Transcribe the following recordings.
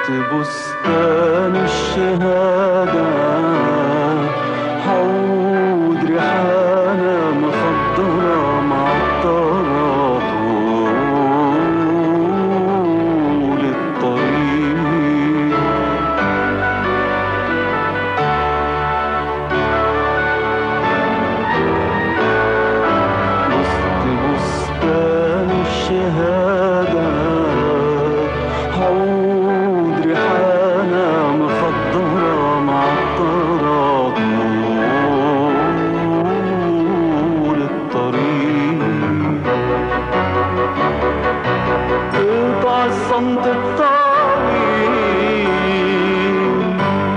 وسط بستان الشهادة حوض ريحانة مخضرة معطرة طول الطريق وسط بستان الشهادة حوض ريحانة مخضرة معطرة طول الطريق قطع الصمت الطويل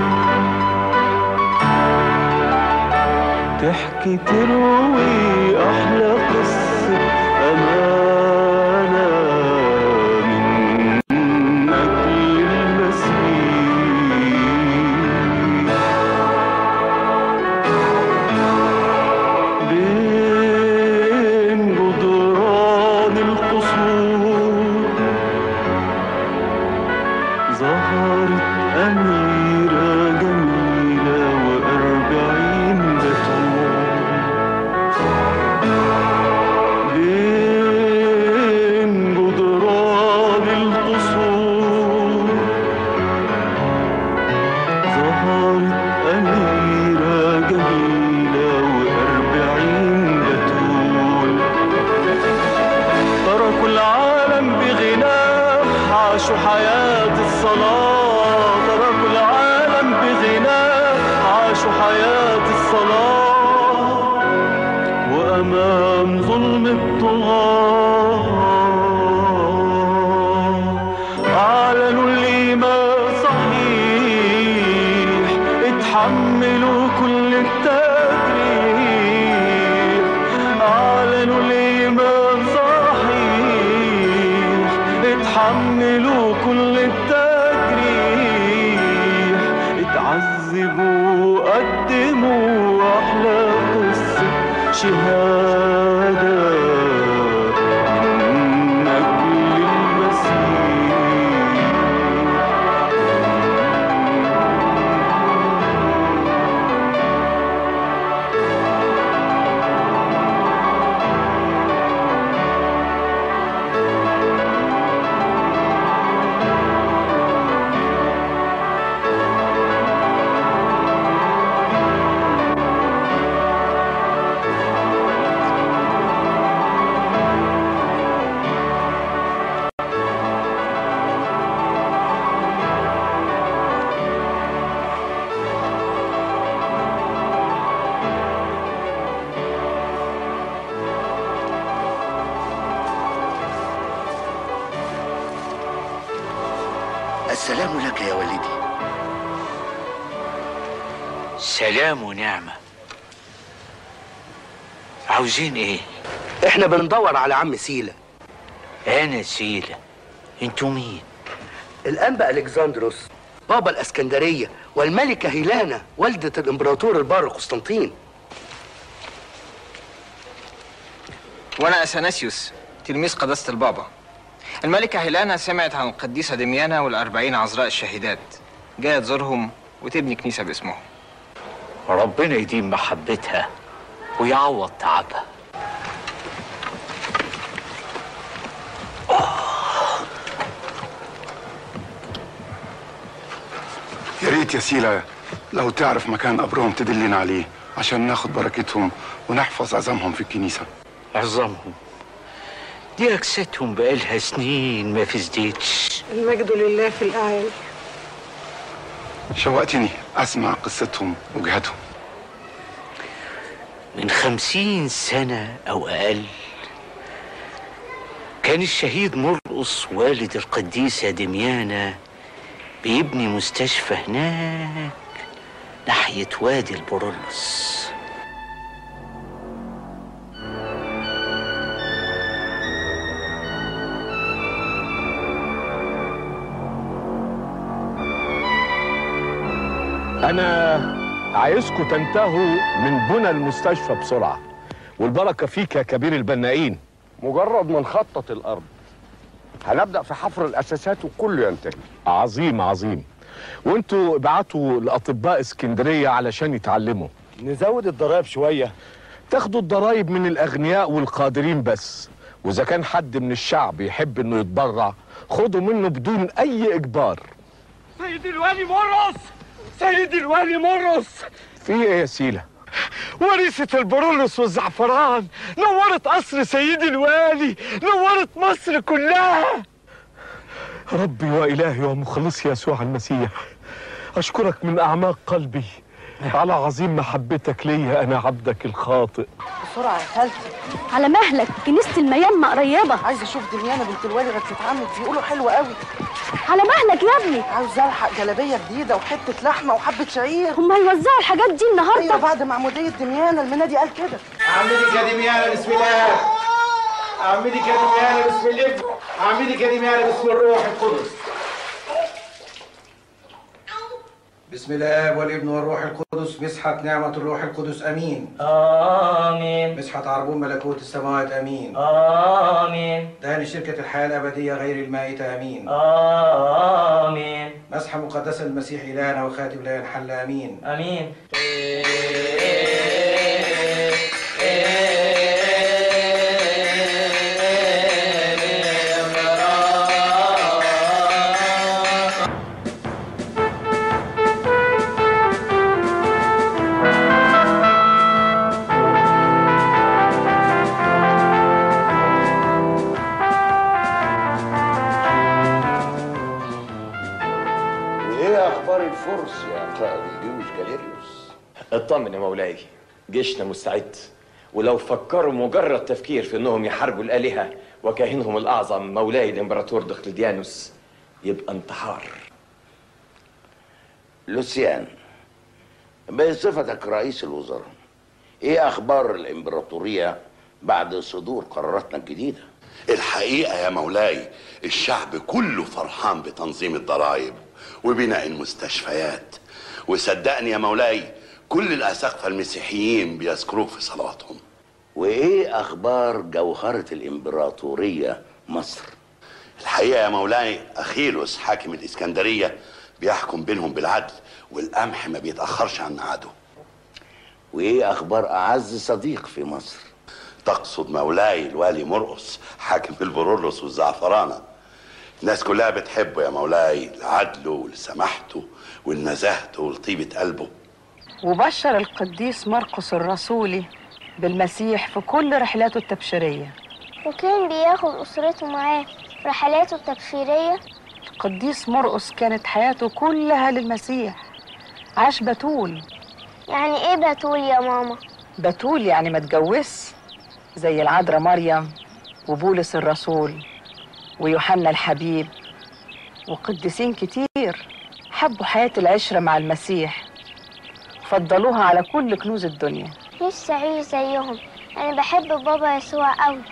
تحكي تروي أحلى قصة أمانة منك للمسيح بين جدران القصور ظهرت أميرة جميلة وأربعين بتول بين جدران القصور ظهرت أميرة جميلة وأربعين بتول تركوا العالم بغناه عاشوا حياة الصلاة تركوا العالم بغناه عاشوا حياة الصلاة وأمام ظلم الطغاة أعلنوا الإيمان صحيح اتحملوا كل التجريح أعلنوا الإيمان صحيح اتحملوا كل التجريح اتعذبوا قدموا أحلى قصة شهادة من أجل المسيح السلام لك يا والدي سلام ونعمة عاوزين ايه؟ احنا بندور على عم سيلا انا سيلة انتوا مين؟ الانبا الكسندروس بابا الاسكندريه والملكه هيلانا والده الامبراطور البار قسطنطين وانا اثناسيوس تلميذ قداسه البابا الملكه هيلانا سمعت عن القديسه دميانة والأربعين عذراء الشهيدات جايه تزورهم وتبني كنيسه باسمهم ربنا يديم محبتها ويعوض تعبها يا ريت يا سيلا لو تعرف مكان قبرهم تدلنا عليه عشان ناخد بركتهم ونحفظ عزمهم في الكنيسة عظامهم دي أجسادهم بقالها سنين ما فزدتش المجد لله في الأعالي شوقتني أسمع قصتهم وجهتهم من خمسين سنة أو أقل كان الشهيد مرقص والد القديسة دميانة بيبني مستشفى هناك ناحية وادي البرولوس أنا عايزكم تنتهوا من بنى المستشفى بسرعة والبركة فيك يا كبير البنائين مجرد ما نخطط الأرض هنبدا في حفر الاساسات وكله ينتهي عظيم عظيم وانتوا ابعتوا لاطباء اسكندريه علشان يتعلموا نزود الضرايب شويه تاخدوا الضرايب من الاغنياء والقادرين بس واذا كان حد من الشعب يحب انه يتبرع خدوا منه بدون اي اجبار سيدي الوالي مرقص سيدي الوالي مرقص في ايه يا سيله وريثة البرولوس والزعفران نورت قصر سيدي الوالي نورت مصر كلها ربي وإلهي ومخلصي يسوع المسيح أشكرك من أعماق قلبي على عظيم محبتك ليا أنا عبدك الخاطئ بسرعة يا خالتي على مهلك كنيسة الميامة قريبة عايزة اشوف دميانة بنت الوالي بتتعمد بيقولوا حلوة قوي على مهلك يا ابني عاوز الحق جلابية جديدة وحتة لحمة وحبة شعير هم هيوزعوا الحاجات دي النهاردة ايوه بعد معمودية دميانة المنادي قال كده عمدك يا دميانة بسم الله عمدك يا دميانة بسم الابن عمدك يا دميانة بسم الروح القدس بسم الله والابن والروح القدس مسحة نعمة الروح القدس امين آمين مسحة عربون ملكوت السماوات امين آمين دهن شركة الحياة الأبدية غير المائتة امين آمين مسحة مقدسة المسيح إلهنا وخاتم لا ينحل امين آمين وايه اخبار الفرس يا قائد الجيوش جاليريوس اطمن يا مولاي جيشنا مستعد ولو فكروا مجرد تفكير في انهم يحاربوا الالهه وكاهنهم الاعظم مولاي الامبراطور دقلديانوس يبقى انتحار لوسيان بصفتك رئيس الوزراء ايه اخبار الامبراطوريه بعد صدور قراراتنا الجديده الحقيقة يا مولاي الشعب كله فرحان بتنظيم الضرائب وبناء المستشفيات وصدقني يا مولاي كل الأساقفة المسيحيين بيذكروك في صلاتهم وايه اخبار جوهره الامبراطوريه مصر الحقيقة يا مولاي أخيلوس حاكم الإسكندرية بيحكم بينهم بالعدل والقمح ما بيتأخرش عن ميعاده وايه اخبار اعز صديق في مصر تقصد مولاي الوالي مرقص حاكم البرولوس والزعفرانة الناس كلها بتحبه يا مولاي لعدله ولسماحته ولنزاهته ولطيبة قلبه وبشر القديس مرقس الرسولي بالمسيح في كل رحلاته التبشيرية وكان بياخد أسرته معاه في رحلاته التبشيرية القديس مرقس كانت حياته كلها للمسيح عاش بتول يعني إيه بتول يا ماما؟ بتول يعني ما تجوزش زي العذراء مريم وبولس الرسول ويوحنا الحبيب وقديسين كتير حبوا حياة العشرة مع المسيح فضلوها على كل كنوز الدنيا نفسي أعيش زيهم أنا بحب بابا يسوع أوي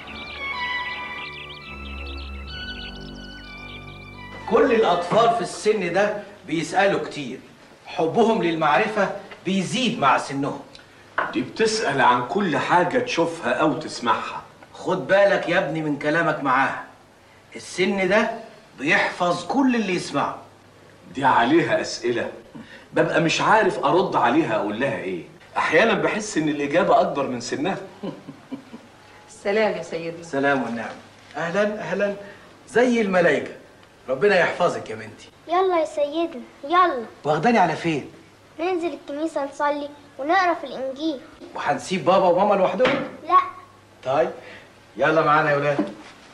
كل الأطفال في السن ده بيسألوا كتير حبهم للمعرفة بيزيد مع سنهم دي بتسأل عن كل حاجة تشوفها أو تسمعها خد بالك يا ابني من كلامك معاها السن ده بيحفظ كل اللي يسمعه دي عليها أسئلة ببقى مش عارف أرد عليها أقول لها إيه أحيانا بحس إن الإجابة أكبر من سنها سلام يا سيدنا سلام والنعم أهلا أهلا زي الملايكة ربنا يحفظك يا بنتي يلا يا سيدنا يلا واخداني على فين ننزل الكنيسة نصلي ونقرا في الإنجيل وهنسيب بابا وماما لوحدهم لا طيب يلا معانا يا ولاد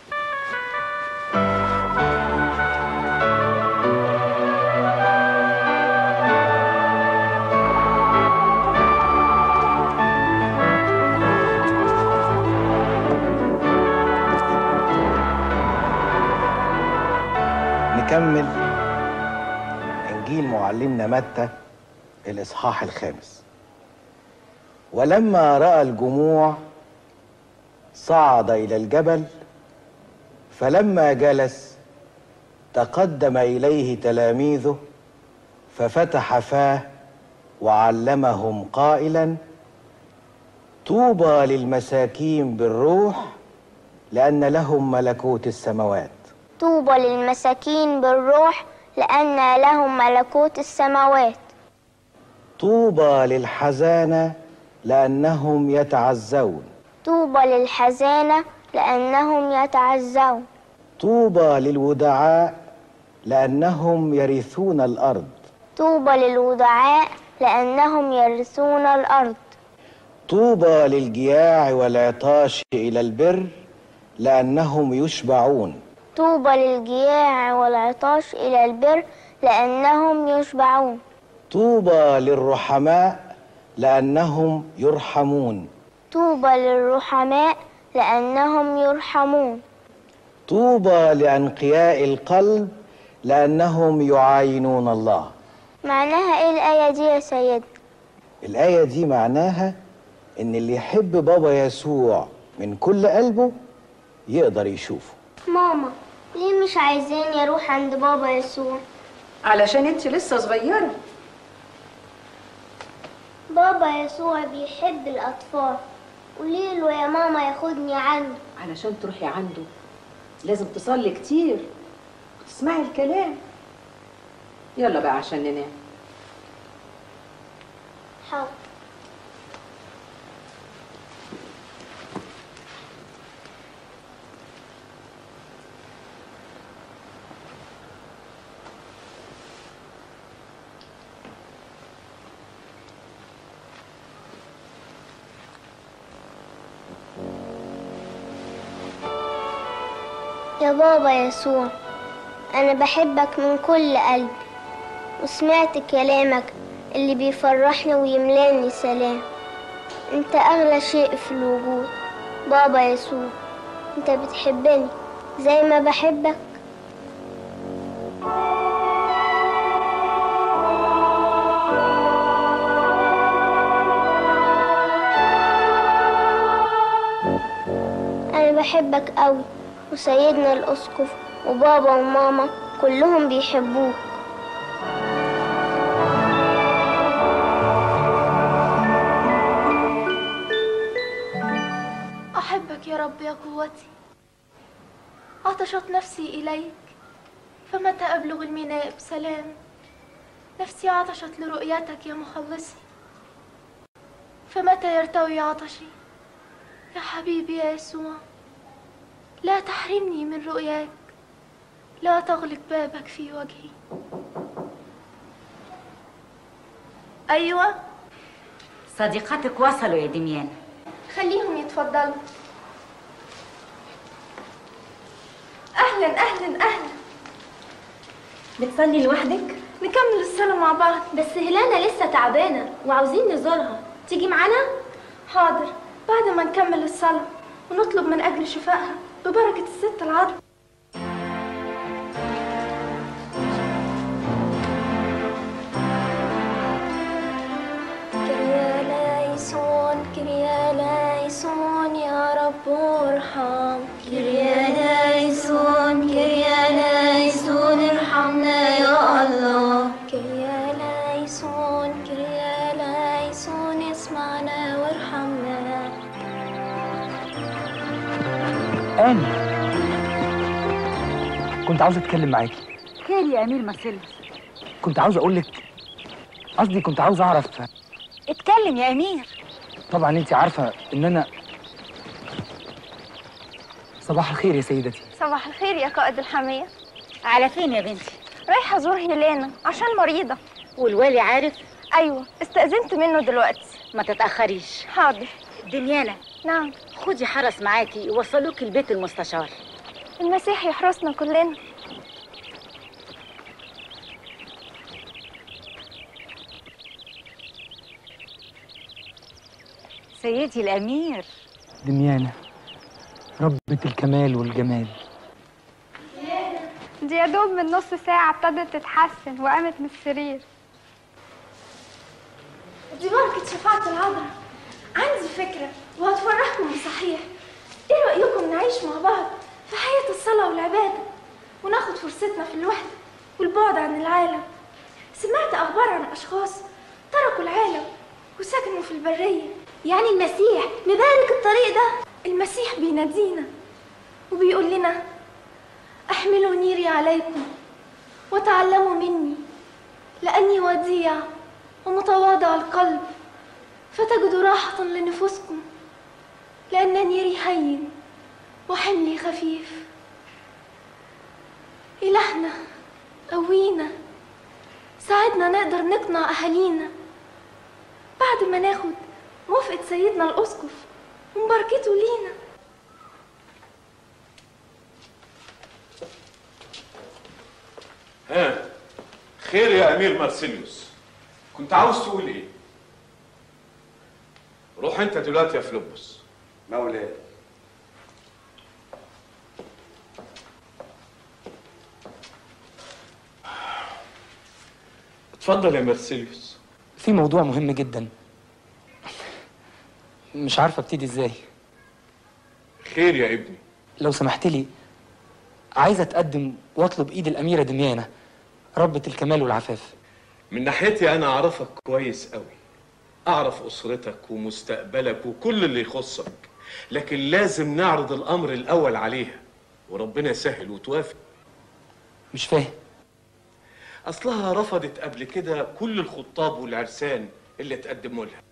نكمل إنجيل معلمنا متى الإصحاح الخامس ولما رأى الجموع صعد إلى الجبل فلما جلس تقدم إليه تلاميذه ففتح فاه وعلمهم قائلا طوبى للمساكين بالروح لأن لهم ملكوت السماوات طوبى للمساكين بالروح لأن لهم ملكوت السماوات طوبى للحزانة لأنهم يتعزون طوبى للحزانة لأنهم يتعزون طوبى للودعاء لأنهم يرثون الأرض طوبى للودعاء لأنهم يرثون الأرض طوبى للجياع والعطاش إلى البر لأنهم يشبعون طوبى للجياع والعطاش إلى البر لأنهم يشبعون طوبى للرحماء لأنهم يرحمون طوبى للرحماء لأنهم يرحمون طوبى لأنقياء القلب لأنهم يعاينون الله معناها إيه الآية دي يا سيد؟ الآية دي معناها إن اللي يحب بابا يسوع من كل قلبه يقدر يشوفه ماما ليه مش عايزين يروح عند بابا يسوع؟ علشان انت لسه صغيرة بابا يسوع بيحب الأطفال قوليله يا ماما ياخدني عنده علشان تروحي عنده لازم تصلي كتير وتسمعي الكلام يلا بقى عشان ننام حاضر يا بابا يسوع أنا بحبك من كل قلبي وسمعت كلامك اللي بيفرحني ويملاني سلام انت أغلى شيء في الوجود بابا يسوع انت بتحبني زي ما بحبك أنا بحبك قوي وسيدنا الأسقف وبابا وماما كلهم بيحبوك أحبك يا رب يا قوتي عطشت نفسي إليك فمتى أبلغ الميناء بسلام نفسي عطشت لرؤيتك يا مخلصي فمتى يرتوي عطشي يا حبيبي يا يسوع لا تحرمني من رؤياك لا تغلق بابك في وجهي أيوة صديقاتك وصلوا يا دميان خليهم يتفضلوا أهلا أهلا أهلا بتصلي لوحدك؟ نكمل الصلاة مع بعض بس هيلانا لسه تعبانة وعاوزين نزورها تيجي معانا؟ حاضر بعد ما نكمل الصلاة ونطلب من أجل شفائها ببركة الست العذراء كريا لايسون كريا لايسون يا رب ارحم كريا لايسون كريا لايسون ارحمنا يا الله كريا لايسون كريا لايسون اسمعنا وارحمنا أنا كنت عاوز أتكلم معاكي خير يا أمير مارسيلوس كنت عاوز أقول لك قصدي كنت عاوز أعرف اتكلم يا أمير طبعا أنت عارفة إن أنا صباح الخير يا سيدتي صباح الخير يا قائد الحمية على فين يا بنتي؟ رايحة أزور هيلانا عشان مريضة والوالي عارف؟ أيوة استأذنت منه دلوقتي ما تتأخريش حاضر دنيانا نعم خدي حرس معاكي يوصلوك البيت المستشار المسيح يحرسنا كلنا سيدي الأمير دميانة ربة الكمال والجمال دي يا دوب من نص ساعة ابتدت تتحسن وقامت من السرير دي بركة شفاعة العذراء عندي فكرة وهتفرحكم بصحيح ايه رأيكم نعيش مع بعض في حياة الصلاة والعبادة وناخد فرصتنا في الوحدة والبعد عن العالم سمعت أخبار عن أشخاص تركوا العالم وسكنوا في البرية يعني المسيح مبارك الطريق ده المسيح بينادينا وبيقول لنا احملوا نيري عليكم وتعلموا مني لأني وديع ومتواضع القلب فتجدوا راحة لنفوسكم لأن نيري هين وحملي خفيف إلهنا قوينا ساعدنا نقدر نقنع أهالينا بعد ما ناخد موافقة سيدنا الأسقف ومباركته لينا ها خير يا امير مارسيليوس كنت عاوز تقول ايه روح انت دلوقتي يا فلوبوس مولاي اتفضل يا مارسيليوس في موضوع مهم جدا مش عارفه ابتدي ازاي خير يا ابني لو سمحت لي عايز اتقدم واطلب ايد الاميره دميانه ربة الكمال والعفاف من ناحيتي انا اعرفك كويس قوي اعرف اسرتك ومستقبلك وكل اللي يخصك لكن لازم نعرض الامر الاول عليها وربنا يسهل وتوافق مش فاهم اصلها رفضت قبل كده كل الخطاب والعرسان اللي تقدموا لها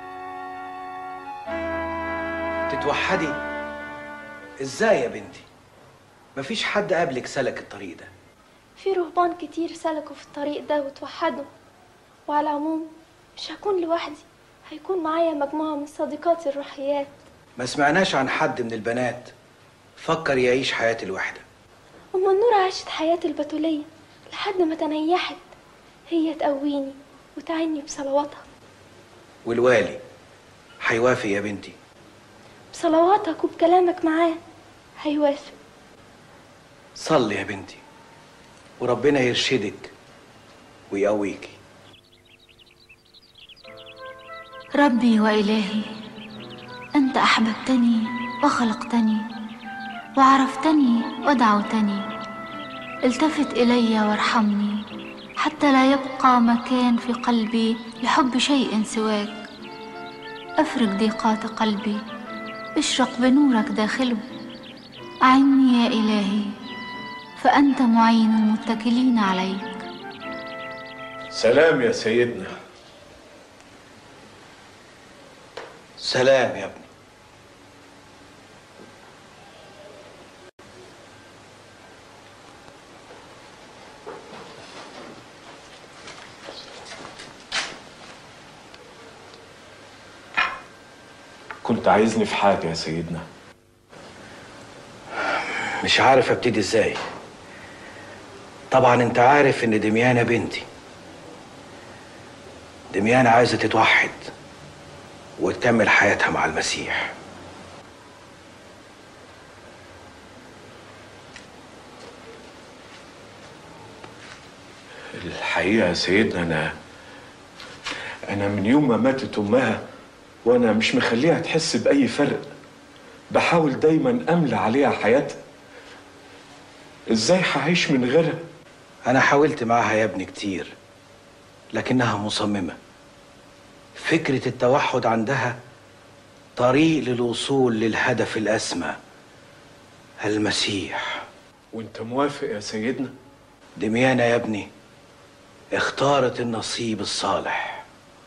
تتوحدي ازاي يا بنتي مفيش حد قبلك سلك الطريق ده في رهبان كتير سلكوا في الطريق ده وتوحدوا وعلى العموم مش هكون لوحدي هيكون معايا مجموعة من صديقاتي الروحيات ما سمعناش عن حد من البنات فكر يعيش حياة الوحدة أم النور عاشت حياة البتولية لحد ما تنيحت هي تقويني وتعني بصلواتها والوالي هيوافق يا بنتي بصلواتك وبكلامك معاه هيوافق صلي يا بنتي وربنا يرشدك ويقويكي ربي وإلهي أنت أحببتني وخلقتني وعرفتني ودعوتني التفت إلي وارحمني حتى لا يبقى مكان في قلبي لحب شيء سواك أفرج ضيقات قلبي اشرق بنورك داخله أعني يا إلهي فأنت معين المتكلين عليك سلام يا سيدنا سلام يا ابني كنت عايزني في حاجة يا سيدنا مش عارف ابتدي ازاي طبعا انت عارف ان دميانة بنتي دميانة عايزة تتوحد وتكمل حياتها مع المسيح الحقيقة يا سيدنا أنا أنا من يوم ما ماتت أمها وأنا مش مخليها تحس بأي فرق بحاول دايما أملى عليها حياتها إزاي هعيش من غيرها؟ انا حاولت معاها يا ابني كتير لكنها مصممة فكرة التوحد عندها طريق للوصول للهدف الأسمى المسيح وانت موافق يا سيدنا دميانة يا ابني اختارت النصيب الصالح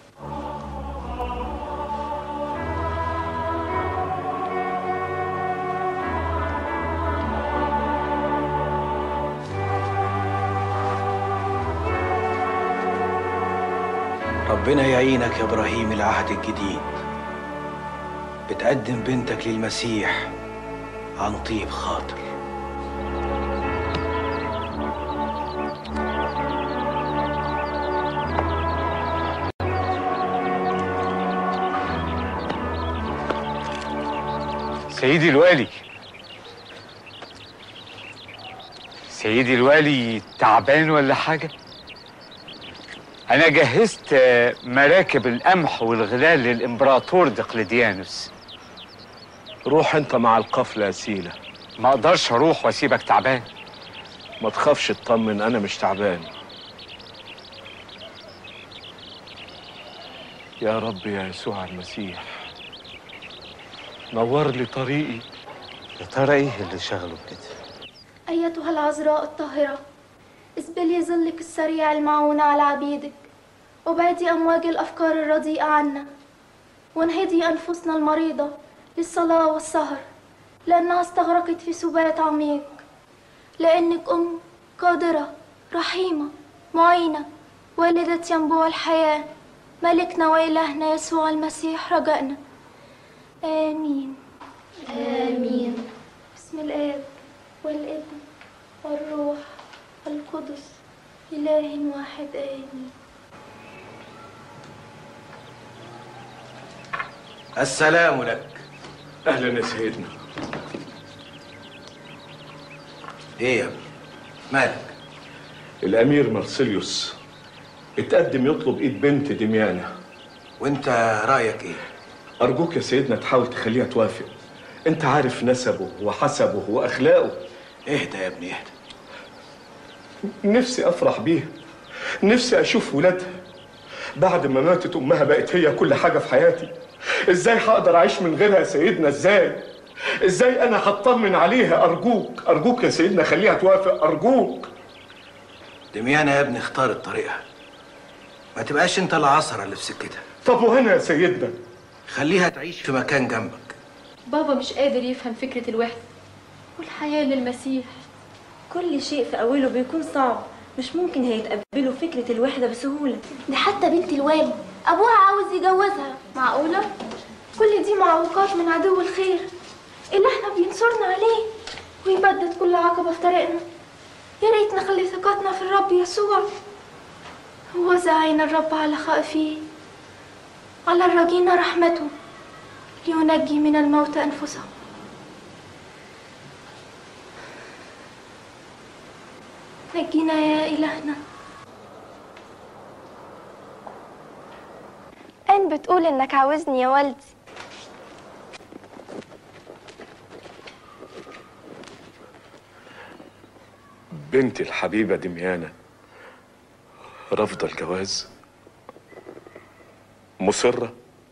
ربنا يعينك يا ابراهيم العهد الجديد بتقدم بنتك للمسيح عن طيب خاطر سيدي الوالي سيدي الوالي تعبان ولا حاجة؟ أنا جهزت آه، مراكب القمح والغلال للإمبراطور دقلديانوس روح أنت مع القفلة يا سيلة ما أقدرش أروح وأسيبك تعبان ما تخافش اطمن أنا مش تعبان يا رب يا يسوع المسيح نور لي طريقي يا ترى إيه اللي شغله كده؟ أيتها العذراء الطاهرة اسبلي ظلك السريع المعون على عبيدك وبعدي أمواج الأفكار الرديئة عنا وانهضي أنفسنا المريضة للصلاة والسهر لأنها استغرقت في سبات عميق لأنك أم قادرة رحيمة معينة والدة ينبوع الحياة ملكنا وإلهنا يسوع المسيح رجائنا آمين آمين. بسم الآب والابن والروح القدس إله واحد آمين السلام لك اهلا يا سيدنا ايه يا ابني مالك الامير مرسيليوس اتقدم يطلب ايد بنت دميانة وانت رايك ايه ارجوك يا سيدنا تحاول تخليها توافق انت عارف نسبه وحسبه واخلاقه اهدى يا ابني اهدى نفسي افرح بيها نفسي اشوف ولادها بعد ما ماتت امها بقت هي كل حاجه في حياتي ازاي هقدر اعيش من غيرها يا سيدنا ازاي ازاي انا هطمن عليها ارجوك ارجوك يا سيدنا خليها توافق ارجوك دميانة يا ابني اختارت طريقها ما تبقاش انت العصرة اللي في سكتها طب وهنا يا سيدنا خليها تعيش في مكان جنبك بابا مش قادر يفهم فكرة الوحدة والحياة للمسيح كل شيء في أوله بيكون صعب مش ممكن هيتقبلوا فكرة الوحدة بسهولة دي حتى بنت الوالي أبوها عاوز يجوزها معقولة؟ كل دي معوقات من عدو الخير اللي احنا بينصرنا عليه ويبدد كل عقبة في طريقنا يا ريت نخلي ثقتنا في الرب يسوع هو عين الرب على خائفيه على الراجين رحمته لينجي من الموت أنفسهم نجينا يا إلهنا أن بتقول إنك عاوزني يا والدي بنتي الحبيبة دميانة رافضة الجواز مصرة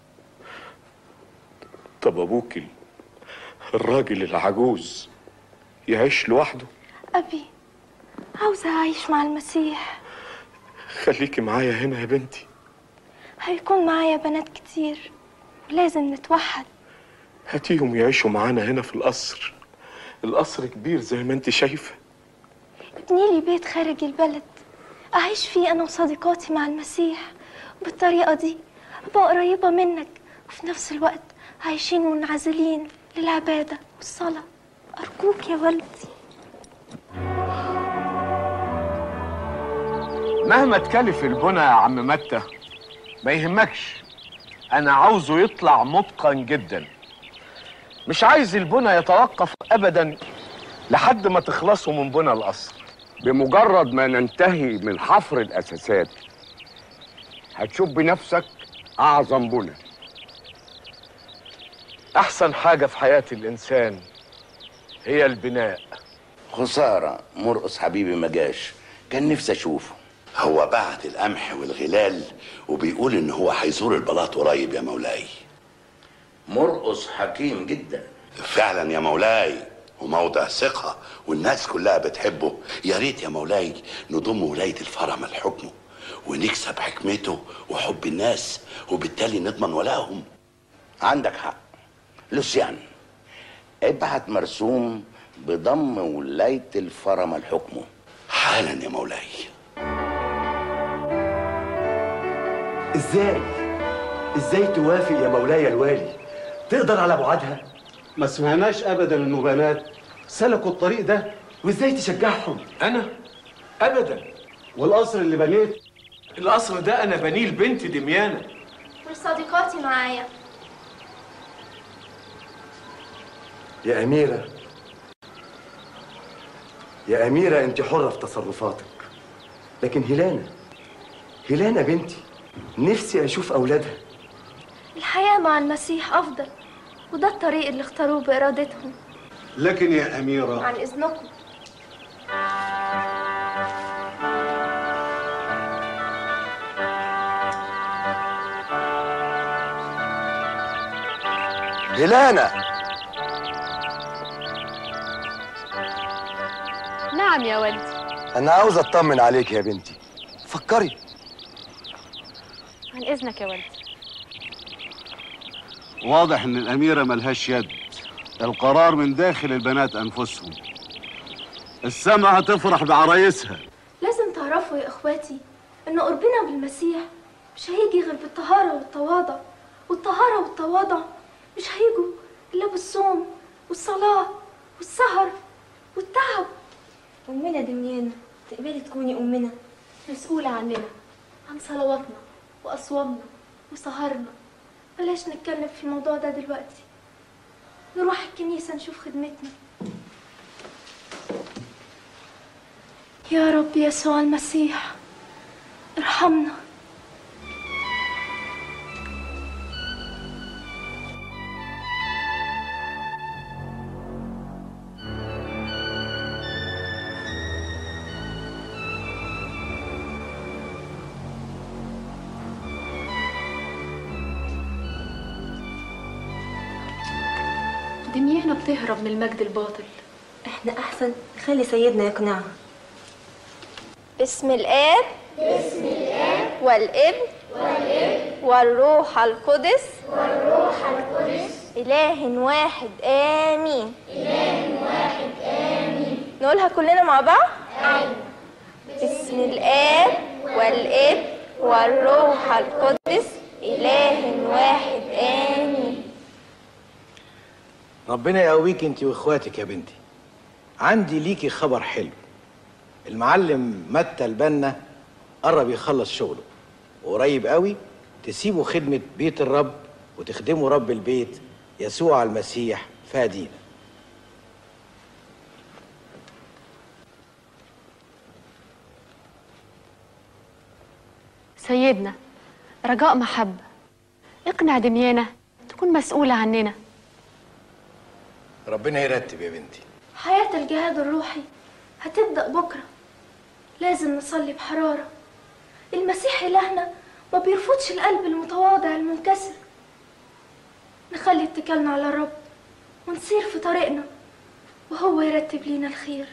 طب أبوك ال- الراجل العجوز يعيش لوحده أبي عاوزة أعيش مع المسيح خليكي معايا هنا يا بنتي هيكون معايا بنات كتير ولازم نتوحد هاتيهم يعيشوا معانا هنا في القصر القصر كبير زي ما انت شايفة ابني لي بيت خارج البلد أعيش فيه أنا وصديقاتي مع المسيح بالطريقة دي أبقى قريبة منك وفي نفس الوقت عايشين منعزلين للعبادة والصلاة أرجوك يا والدي مهما تكلف البنى يا عم متى ما يهمكش انا عاوزه يطلع متقن جدا مش عايز البنى يتوقف ابدا لحد ما تخلصوا من بنى القصر بمجرد ما ننتهي من حفر الأساسات هتشوف بنفسك أعظم بنى احسن حاجه في حياه الانسان هي البناء خسارة مرقص حبيبي ما جاش كان نفسي اشوفه هو بعت القمح والغلال وبيقول ان هو هيزور البلاط قريب يا مولاي مرقص حكيم جدا فعلا يا مولاي وموضع ثقة والناس كلها بتحبه يا ريت يا مولاي نضم ولاية الفرما لحكمه ونكسب حكمته وحب الناس وبالتالي نضمن ولاهم عندك حق لوسيان ابعت مرسوم بضم ولاية الفرما لحكمه حالا يا مولاي ازاي ازاي توافق يا مولاي الوالي تقدر على بعدها ما سمعناش ابدا انه بنات سلكوا الطريق ده وازاي تشجعهم انا ابدا والقصر اللي بنيت القصر ده انا بنيه لبنت دميانة وصديقاتي معايا يا أميرة يا أميرة أنت حرة في تصرفاتك لكن هيلانا هيلانا بنتي نفسي أشوف أولادها الحياة مع المسيح أفضل وده الطريق اللي اختاروه بإرادتهم لكن يا اميره عن إذنكم هيلانا نعم يا والدي انا عاوز اطمن عليك يا بنتي فكري عن اذنك يا والدي واضح ان الاميره ملهاش يد القرار من داخل البنات انفسهم السما هتفرح بعرايسها لازم تعرفوا يا اخواتي ان قربنا بالمسيح مش هيجي غير بالطهارة والتواضع والطهارة والتواضع مش هيجوا الا بالصوم والصلاة والسهر والتعب أمنا دميانة تقبلي تكوني أمنا مسؤولة عننا عن صلواتنا وأصوامنا وسهرنا بلاش نتكلم في الموضوع ده دلوقتي نروح الكنيسة نشوف خدمتنا يا رب يسوع المسيح ارحمنا دميانة بتهرب من المجد الباطل احنا أحسن نخلي سيدنا يقنعها باسم الآب باسم الآب والابن والابن والروح القدس والروح القدس إله واحد آمين إله واحد آمين نقولها كلنا مع بعض أيوة باسم الآب والابن والروح القدس إله واحد آمين ربنا يقويك انت واخواتك يا بنتي عندي ليكي خبر حلو المعلم متى البنا قرب يخلص شغله وقريب قوي تسيبوا خدمة بيت الرب وتخدموا رب البيت يسوع المسيح فادينا سيدنا رجاء محبة اقنع دميانة تكون مسؤولة عننا ربنا يرتب يا بنتي حياة الجهاد الروحي هتبدأ بكرة لازم نصلي بحرارة المسيح إلهنا ما بيرفضش القلب المتواضع المنكسر نخلي اتكالنا على الرب ونسير في طريقنا وهو يرتب لينا الخير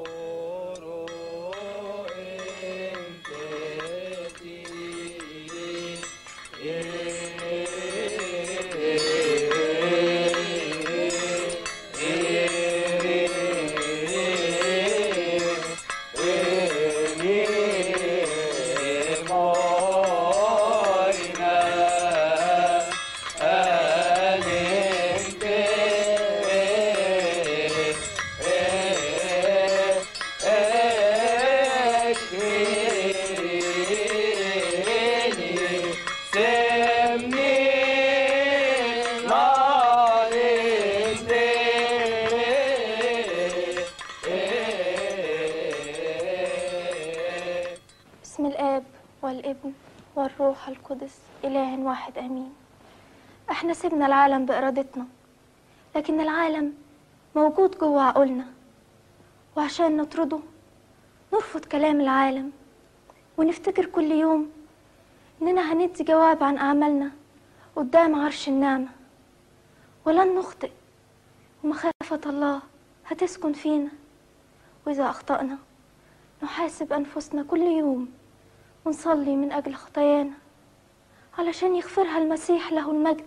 بسم الآب والابن والروح القدس إله واحد آمين احنا سيبنا العالم بإرادتنا لكن العالم موجود جوه عقولنا وعشان نطرده نرفض كلام العالم ونفتكر كل يوم إننا هندي جواب عن أعمالنا قدام عرش النعمة ولن نخطئ ومخافة الله هتسكن فينا وإذا أخطأنا نحاسب أنفسنا كل يوم ونصلي من أجل خطايانا علشان يغفرها المسيح له المجد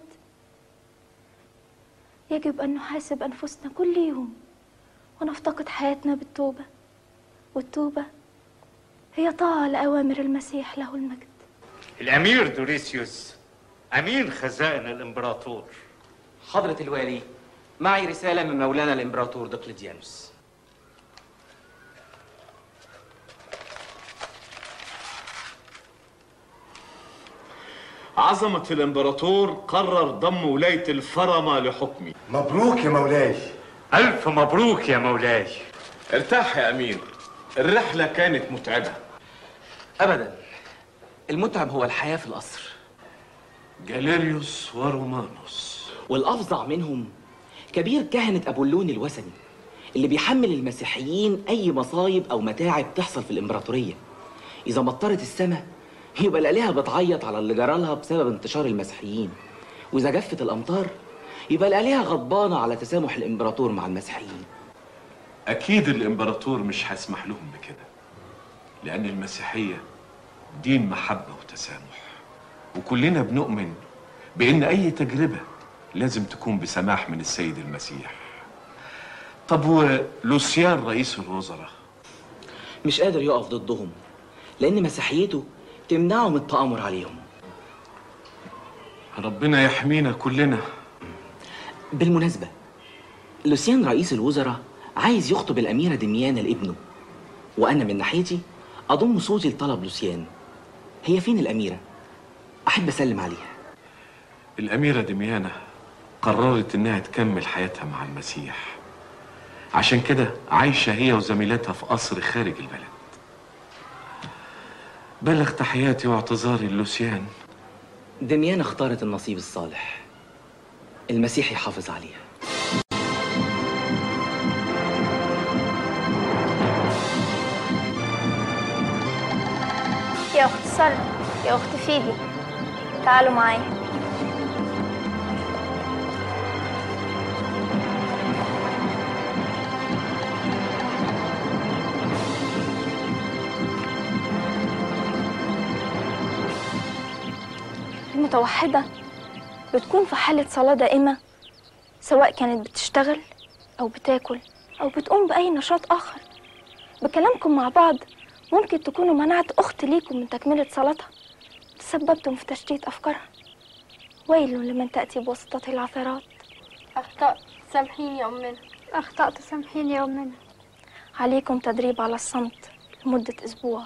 يجب أن نحاسب أنفسنا كل يوم ونفتقد حياتنا بالتوبة والتوبة هي طاعة لأوامر المسيح له المجد الأمير دوريسيوس أمين خزائن الإمبراطور حضرة الوالي معي رسالة من مولانا الإمبراطور دقلديانوس عظمة الإمبراطور قرر ضم ولاية الفرما لحكمي مبروك يا مولاي ألف مبروك يا مولاي ارتاح يا أمير الرحلة كانت متعبة أبدا المتعب هو الحياة في القصر جاليريوس ورومانوس والأفظع منهم كبير كهنة أبولون الوثني اللي بيحمل المسيحيين أي مصايب أو متاعب تحصل في الإمبراطورية إذا مطرت السماء يبقى الآلهة بتعيط على اللي جرالها بسبب انتشار المسيحيين وإذا جفت الأمطار يبقى الآلهة غضبانة على تسامح الإمبراطور مع المسيحيين اكيد الامبراطور مش هيسمح لهم بكده لان المسيحيه دين محبه وتسامح وكلنا بنؤمن بان اي تجربه لازم تكون بسماح من السيد المسيح طب ولوسيان رئيس الوزراء مش قادر يقف ضدهم لأن مسيحيته تمنعه من التآمر عليهم ربنا يحمينا كلنا بالمناسبة لوسيان رئيس الوزراء عايز يخطب الأميرة دميانة لابنه وأنا من ناحيتي أضم صوتي لطلب لوسيان هي فين الأميرة؟ أحب أسلم عليها الأميرة دميانة قررت إنها تكمل حياتها مع المسيح عشان كده عايشة هي وزميلتها في قصر خارج البلد بلغ تحياتي واعتذاري للوسيان دميانة اختارت النصيب الصالح المسيح يحافظ عليها يا أخت سارة يا أخت فيبي تعالوا معايا المتوحدة بتكون في حالة صلاة دائمة سواء كانت بتشتغل أو بتاكل أو بتقوم بأي نشاط آخر بكلامكم مع بعض ممكن تكونوا منعت أخت ليكم من تكملة صلاتها تسببتم في تشتيت أفكارها ويل لمن تأتي بواسطة العثرات أخطأت سامحيني يا أمنا أخطأت سامحيني يا أمنا عليكم تدريب على الصمت لمدة أسبوع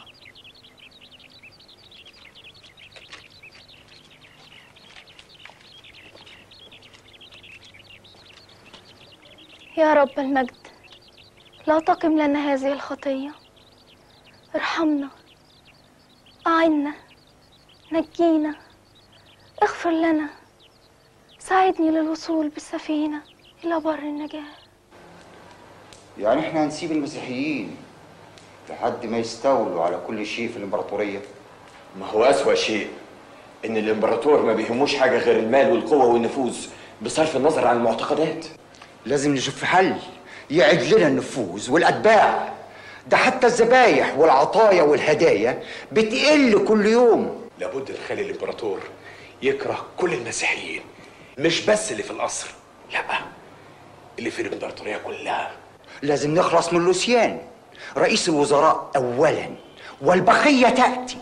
يا رب المجد لا تقم لنا هذه الخطية ارحمنا أعنا نجينا اغفر لنا ساعدني للوصول بالسفينة إلى بر النجاة يعني احنا هنسيب المسيحيين لحد ما يستولوا على كل شيء في الامبراطوريه ما هو أسوأ شيء إن الإمبراطور ما بيهموش حاجة غير المال والقوة والنفوذ بصرف النظر عن المعتقدات لازم نشوف حل يعد لنا النفوذ والاتباع ده حتى الذبايح والعطايا والهدايا بتقل كل يوم لابد نخلي الإمبراطور يكره كل المسيحيين مش بس اللي في القصر لا اللي في الإمبراطورية كلها لازم نخلص من لوسيان رئيس الوزراء اولا والبقيه تاتي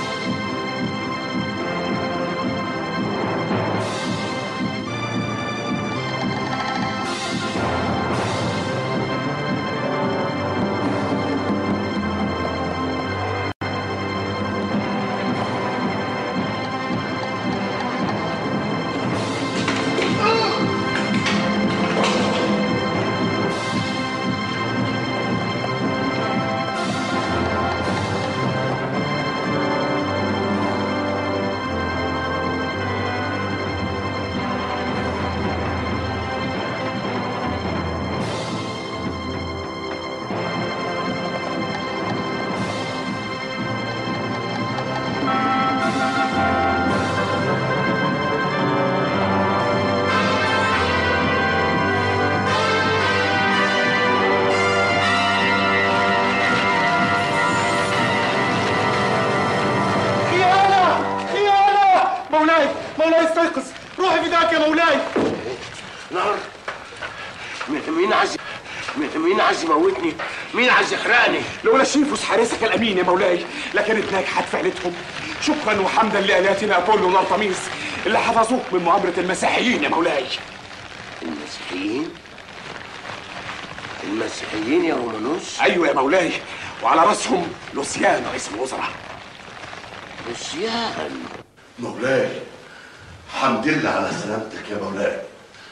خيانة خيانة مولاي مولاي استيقظ روحي فداك يا مولاي نار مين مين عايز مين مين عايز يموتني؟ مين عايز يحرقني؟ لولا شيفوس حارسك الامين يا مولاي لكانت ناجحه فعلتهم شكرا وحمدا لالهتنا ابولو والارتميس اللي حفظوك من مؤامره المسيحيين يا مولاي المسيحيين؟ المسيحيين يا رومانوس؟ ايوه يا مولاي وعلى راسهم لوسيان رئيس الوزراء لوسيان مولاي حمد لله على سلامتك يا مولاي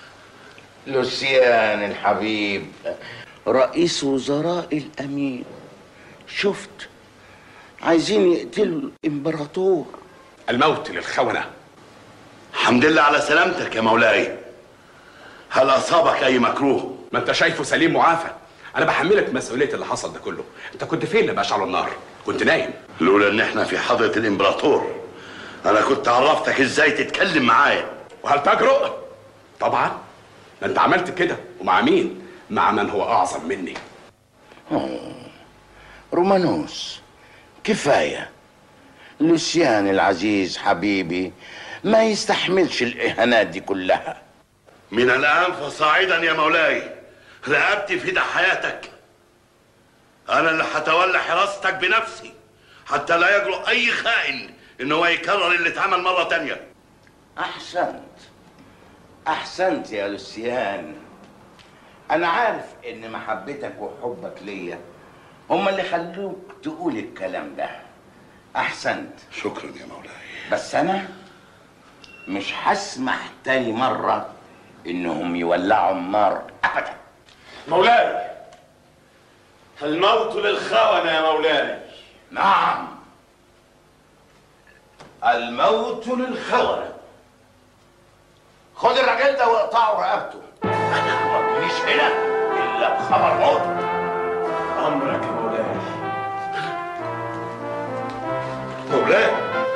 لوسيان الحبيب رئيس وزراء الأمين شفت عايزين يقتلوا الإمبراطور الموت للخونة حمد لله على سلامتك يا مولاي هل أصابك أي مكروه؟ ما انت شايفه سليم معافى انا بحملك مسؤوليه اللي حصل ده كله انت كنت فين لما اشعلوا النار كنت نايم لولا ان احنا في حضرة الامبراطور انا كنت عرفتك ازاي تتكلم معايا وهل تجرؤ طبعا ما انت عملت كده ومع مين مع من هو اعظم مني أوه. رومانوس كفاية لوسيان العزيز حبيبي ما يستحملش الإهانات دي كلها من الآن فصاعدا يا مولاي رقبتي في حياتك أنا اللي هتولى حراستك بنفسي حتى لا يجرؤ أي خائن إن هو يكرر اللي اتعمل مرة تانية أحسنت أحسنت يا لوسيان أنا عارف إن محبتك وحبك ليا هما اللي خلوك تقول الكلام ده أحسنت شكرا يا مولاي بس أنا مش هسمح تاني مرة إنهم يولعوا النار أبدا مولاي الموت للخونة يا مولاي نعم الموت للخونة خد الراجل ده واقطعوا رقبته أنا ما تجيش هنا إلا بخبر موت أمرك يا مولاي مولاي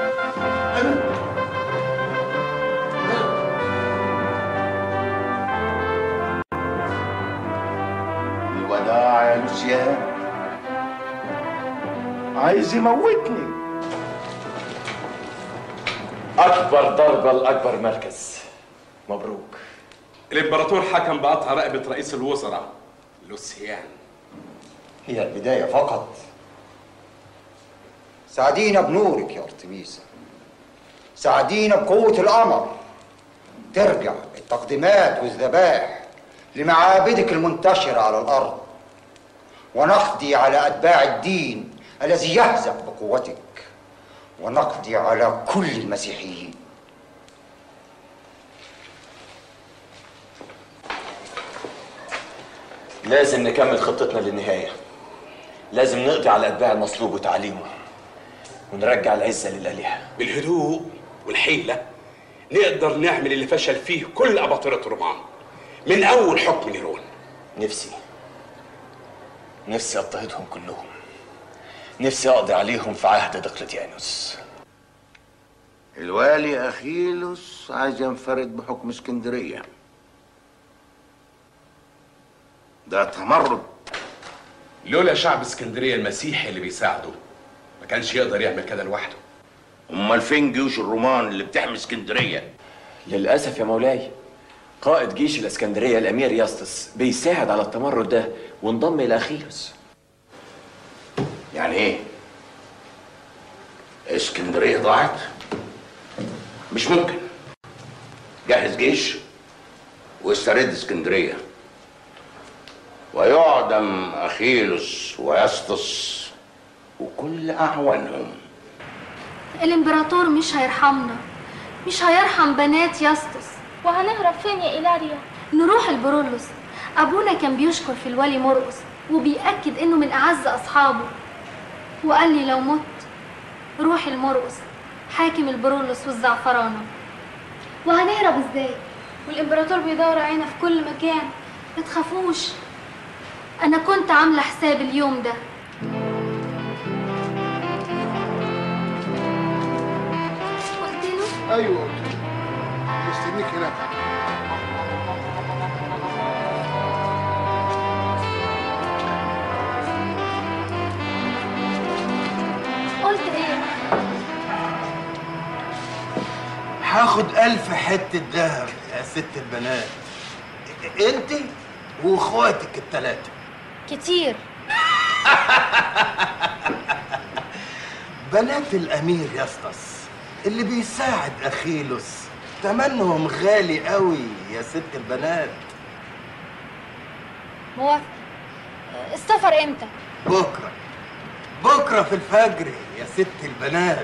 الوداع يا لوسيان عايز يموتني أكبر ضربة لأكبر مركز مبروك الإمبراطور حكم بقطع رقبة رئيس الوزراء لوسيان هي البداية فقط ساعدينا بنورك يا أرتميسا ساعدينا بقوة القمر ترجع التقديمات والذبائح لمعابدك المنتشرة على الأرض ونقضي على أتباع الدين الذي يهزأ بقوتك ونقضي على كل المسيحيين لازم نكمل خطتنا للنهاية لازم نقضي على أتباع المصلوب وتعليمه ونرجع العزة للآلهة بالهدوء والحيلة نقدر نعمل اللي فشل فيه كل أباطرة رومان من أول حكم نيرون نفسي نفسي أضطهدهم كلهم نفسي أقضي عليهم في عهد دقلتيانوس الوالي أخيلوس عايز ينفرد بحكم اسكندرية ده تمرد لولا شعب اسكندرية المسيحي اللي بيساعده ما كانش يقدر يعمل كده لوحده أمال فين جيوش الرومان اللي بتحمي اسكندرية للأسف يا مولاي قائد جيش الإسكندرية الأمير ياسطس بيساعد على التمرد ده وانضم إلى أخيلوس يعني ايه اسكندرية ضاعت مش ممكن جهز جيش واسترد اسكندرية ويعدم أخيلوس ويسطس وكل أعوانهم الامبراطور مش هيرحمنا مش هيرحم بنات ياسطس وهنهرب فين يا إيلاريا؟ نروح البرولوس أبونا كان بيشكر في الولي مرقس وبيأكد إنه من أعز أصحابه وقال لي لو مت روح المرقس حاكم البرولوس والزعفرانة وهنهرب ازاي؟ والإمبراطور بيدور علينا في كل مكان ما تخافوش أنا كنت عاملة حساب اليوم ده قلت له ايوه قلت له. مستنيك هناك قلت ايه؟ هاخد ألف حتة ذهب يا ست البنات انت واخواتك التلاتة كتير بنات الأمير يسطس اللي بيساعد أخيلوس تمنهم غالي قوي يا ست البنات موافق السفر امتى؟ بكرة بكرة في الفجر يا ست البنات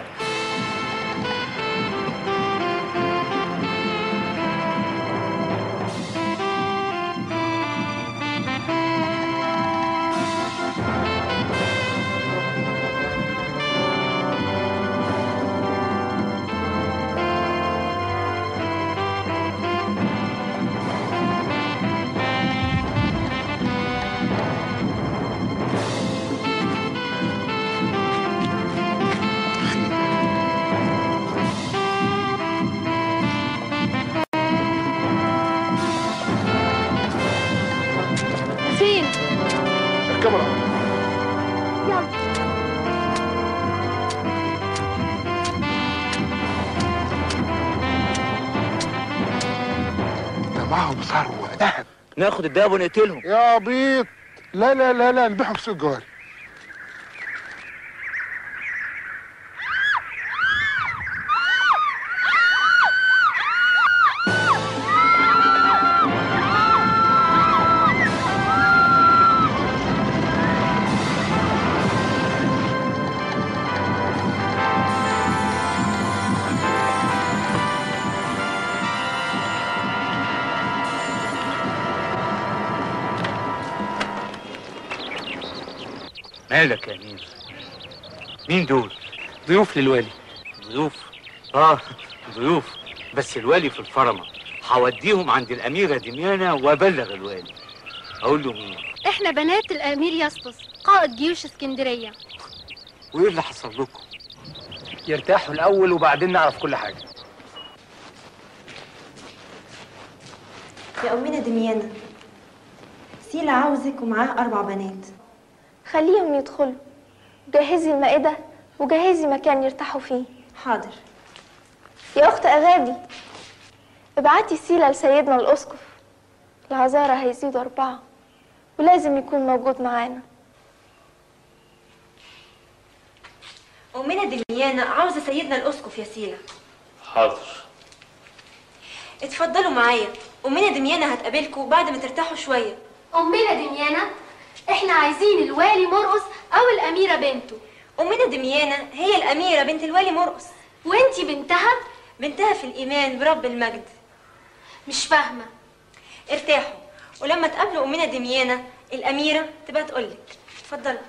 معاهم ثروه ذهب ناخد الدهب ونقتلهم يا بيض لا لا لا لا نبيعهم في سوق الجواري مالك يا امير مين دول ضيوف للوالي ضيوف اه ضيوف بس الوالي في الفرمه هوديهم عند الاميره دميانه وابلغ الوالي اقول له مين احنا بنات الامير يسطس قائد جيوش اسكندريه وايه اللي حصل لكم يرتاحوا الاول وبعدين نعرف كل حاجه يا أمنا دميانة سيلا عاوزك ومعاه أربع بنات خليهم يدخلوا جهزي المائدة وجهزي مكان يرتاحوا فيه حاضر يا أخت أغابي ابعتي سيلة لسيدنا الأسقف العذارى هيزيدوا أربعة ولازم يكون موجود معانا أمنا دميانة عاوزة سيدنا الأسقف يا سيلا حاضر اتفضلوا معايا أمنا دميانة هتقابلكوا بعد ما ترتاحوا شوية امنا دميانة احنا عايزين الوالي مرقص او الاميره بنته أمنا دميانة هي الأميرة بنت الوالي مرقص وانتي بنتها بنتها في الإيمان برب المجد مش فاهمة ارتاحوا ولما تقابلوا أمنا دميانة الأميرة تبقى تقولك اتفضلوا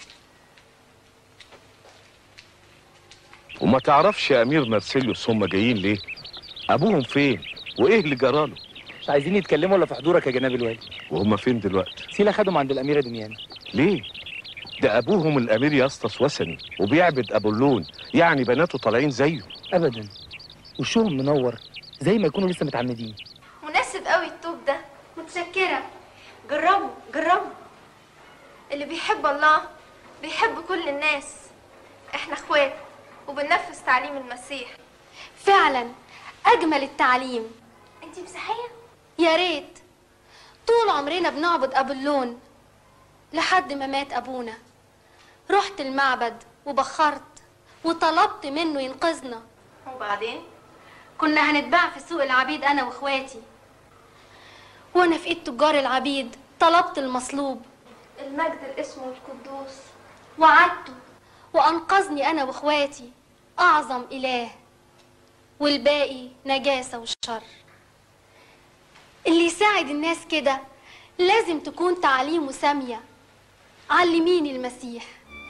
وما تعرفش يا امير مرسيليوس هم جايين ليه ابوهم فين وايه اللي جراله مش عايزين يتكلموا الا في حضورك يا جناب الوالي وهم فين دلوقتي سيلا خدهم عند الاميره دميانه ليه ده ابوهم الامير يسطس وثني وبيعبد ابولون يعني بناته طالعين زيه ابدا وشهم منور زي ما يكونوا لسه متعمدين مناسب قوي التوب ده متشكره جربوا جربوا اللي بيحب الله بيحب كل الناس احنا اخوات وبننفذ تعليم المسيح فعلا اجمل التعليم انتي مسيحيه يا ريت طول عمرنا بنعبد ابولون لحد ما مات ابونا رحت المعبد وبخرت وطلبت منه ينقذنا وبعدين كنا هنتباع في سوق العبيد انا واخواتي وانا في ايد تجار العبيد طلبت المصلوب المجد الاسم القدوس وعدته وانقذني انا واخواتي اعظم اله والباقي نجاسه وشر اللي يساعد الناس كده لازم تكون تعليمه ساميه علميني المسيح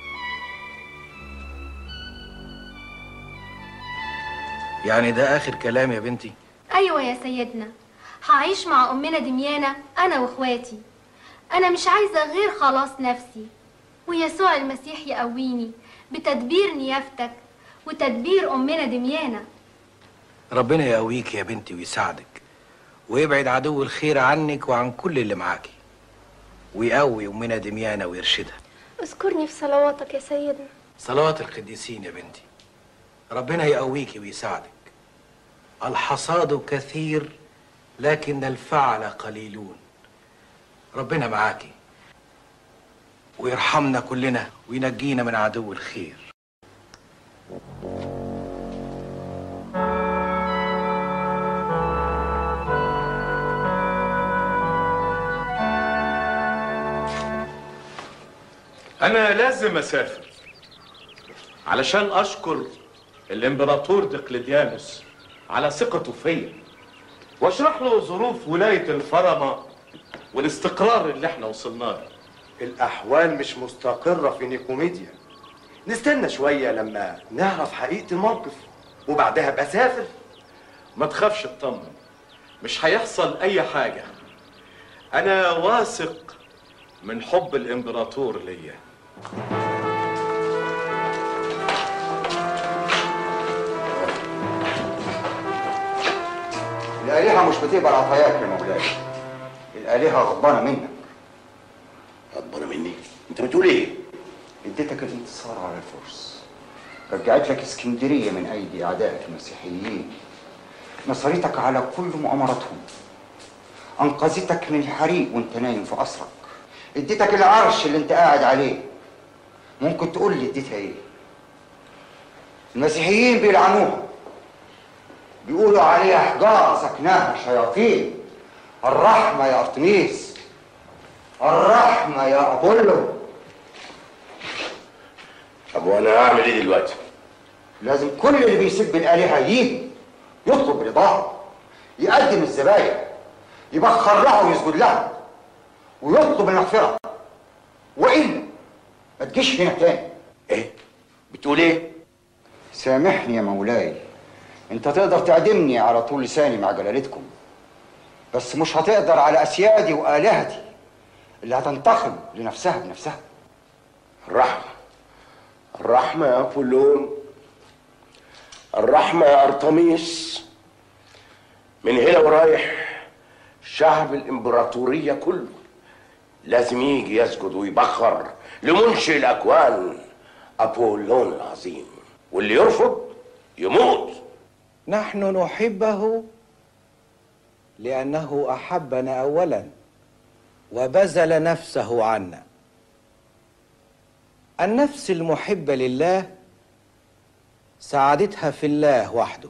يعني ده آخر كلام يا بنتي ايوه يا سيدنا هعيش مع امنا دميانه انا واخواتي انا مش عايزه غير خلاص نفسي ويسوع المسيح يقويني بتدبير نيافتك وتدبير امنا دميانه ربنا يقويك يا بنتي ويساعدك ويبعد عدو الخير عنك وعن كل اللي معاكي ويقوي أمنا دميانة ويرشدها اذكرني في صلواتك يا سيدنا صلوات القديسين يا بنتي ربنا يقويك ويساعدك الحصاد كثير لكن الفعل قليلون ربنا معاكي ويرحمنا كلنا وينجينا من عدو الخير انا لازم اسافر علشان اشكر الامبراطور دقلديانوس على ثقته فيا واشرح له ظروف ولايه الفرمه والاستقرار اللي احنا وصلنا له الأحوال مش مستقرة في نيكوميديا نستنى شوية لما نعرف حقيقة الموقف وبعدها ابقى سافر ما تخافش اطمن مش هيحصل اي حاجه انا واثق من حب الامبراطور ليا الآلهة مش بتقبل عطاياك يا مولاي الآلهة غضبانة منك غضبانة مني؟ أنت بتقول إيه؟ اديتك الانتصار على الفرس رجعت لك اسكندرية من أيدي أعدائك المسيحيين نصرتك على كل مؤامراتهم انقذتك من الحريق وانت نايم في قصرك اديتك العرش اللي انت قاعد عليه ممكن تقول لي اديتها ايه المسيحيين بيلعنوها بيقولوا عليها حجارة سكناها شياطين الرحمة يا أرتميس الرحمة يا أبولو طب وانا هعمل ايه دلوقتي؟ لازم كل اللي بيسب الآلهة يجي يطلب رضاها يقدم الذبايح يبخر لها ويسجد لها ويطلب المغفرة وإلا ما تجيش هنا تاني ايه؟ بتقول ايه؟ سامحني يا مولاي انت تقدر تعدمني على طول لساني مع جلالتكم بس مش هتقدر على اسيادي والهتي اللي هتنتقم لنفسها بنفسها الرحمة الرحمة يا أبولون الرحمة يا أرطميس من هنا ورايح شعب الإمبراطورية كله لازم يجي يسجد ويبخر لمنشئ الأكوان أبولون العظيم واللي يرفض يموت نحن نحبه لأنه أحبنا أولا وبذل نفسه عنا النفس المحبة لله سعادتها في الله وحده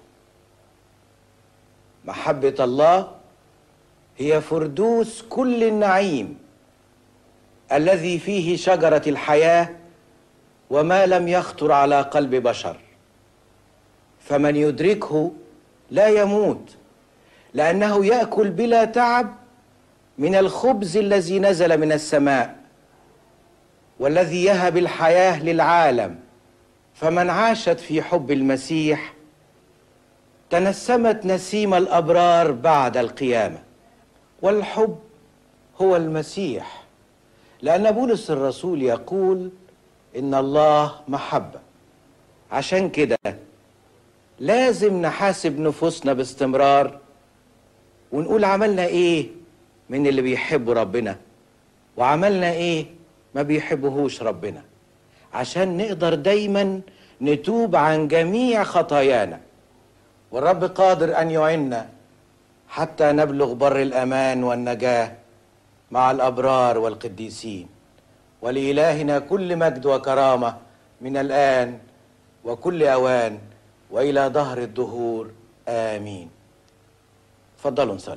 محبة الله هي فردوس كل النعيم الذي فيه شجرة الحياة وما لم يخطر على قلب بشر فمن يدركه لا يموت لأنه يأكل بلا تعب من الخبز الذي نزل من السماء والذي يهب الحياة للعالم فمن عاشت في حب المسيح تنسمت نسيم الأبرار بعد القيامة والحب هو المسيح لأن بولس الرسول يقول إن الله محبة عشان كده لازم نحاسب نفوسنا باستمرار ونقول عملنا ايه من اللي بيحبوا ربنا وعملنا ايه ما بيحبهوش ربنا عشان نقدر دايما نتوب عن جميع خطايانا والرب قادر ان يعيننا حتى نبلغ بر الامان والنجاه مع الابرار والقديسين ولالهنا كل مجد وكرامه من الان وكل اوان والى دهر الدهور امين اتفضلوا نصلي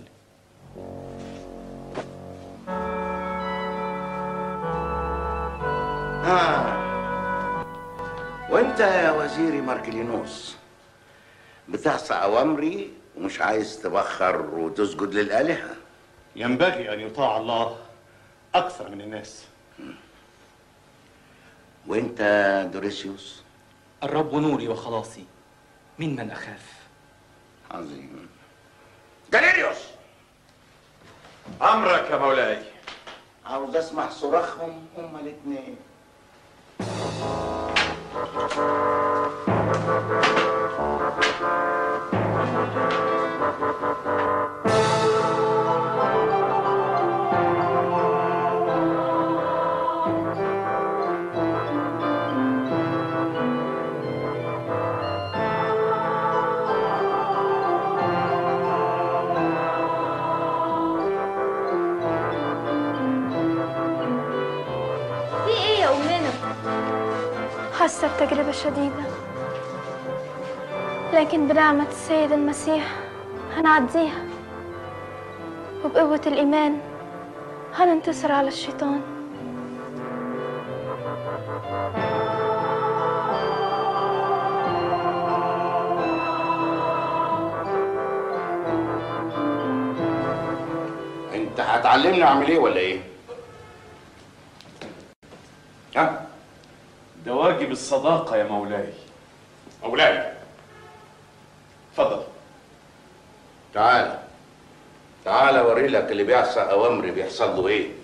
ها وانت يا وزيري ماركلينوس بتعصى اوامري ومش عايز تبخر وتسجد للالهه ينبغي أن يطاع الله أكثر من الناس وانت دوريسيوس الرب نوري وخلاصي من من أخاف عظيم جاليريوس أمرك يا مولاي عاوز اسمع صراخهم هما الاثنين في ايه يا امنا حاسة بتجربة شديدة لكن بنعمة السيد المسيح هنعديها وبقوة الإيمان هننتصر على الشيطان انت هتعلمني اعمل ايه ولا ايه ها ده واجب الصداقة يا مولاي مولاي اتفضل تعال تعال اوري لك اللي بيعصى اوامري بيحصل له ايه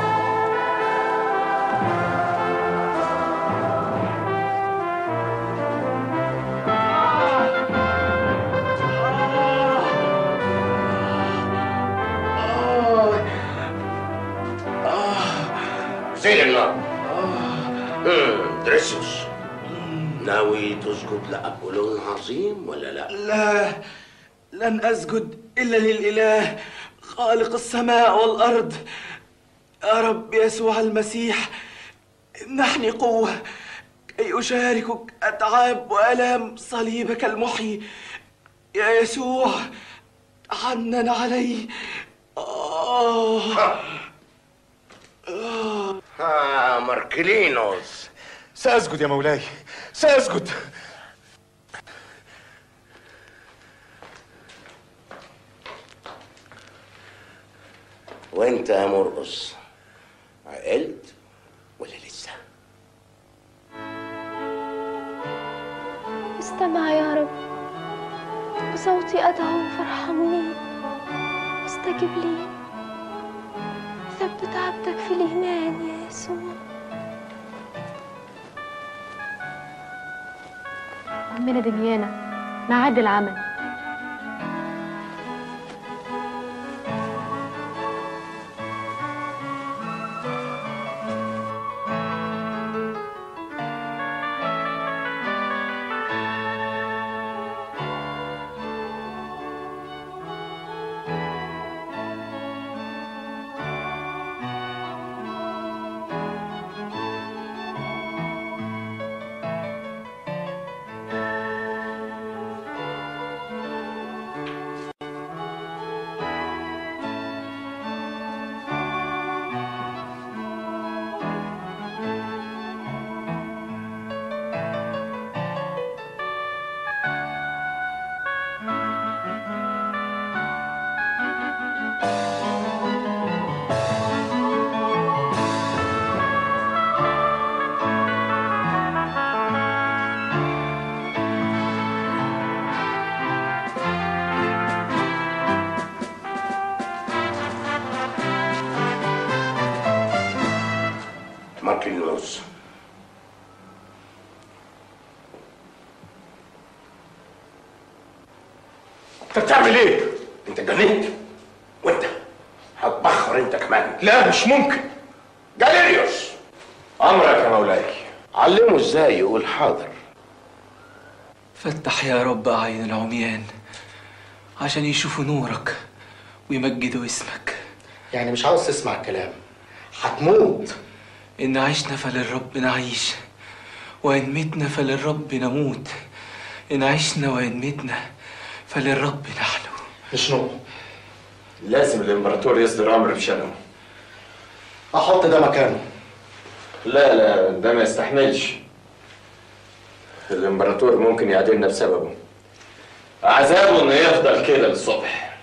زين النار مم، دريسوس ناوي تسجد لأبولون عظيم ولا لا؟ لا لن أسجد إلا للإله خالق السماء والأرض يا رب يسوع المسيح امنحني قوة كي أشاركك أتعاب وآلام صليبك المحيي يا يسوع تحنن علي آه. آه. آه ماركلينوس سأسجد يا مولاي سأسجد وانت يا مرقص عقلت ولا لسه استمع يا رب وصوتي أدعو فارحمني واستجب لي ثبت عبدك في الإيمان يا يسوع أمنا دميانة ميعاد العمل ماركلينوس انت بتعمل ايه؟ انت اتجننت وانت هتبخر انت كمان لا مش ممكن جاليريوس امرك يا مولاي علمه ازاي يقول حاضر فتح يا رب أعين العميان عشان يشوفوا نورك ويمجدوا اسمك يعني مش عاوز تسمع الكلام هتموت إن عشنا فللرب نعيش وإن متنا فللرب نموت إن عشنا وإن متنا فللرب نحن شنو؟ لازم الامبراطور يصدر امر بشأنه احط ده مكانه لا لا ده ما يستحملش الامبراطور ممكن يعدلنا بسببه عذابه انه يفضل كده للصبح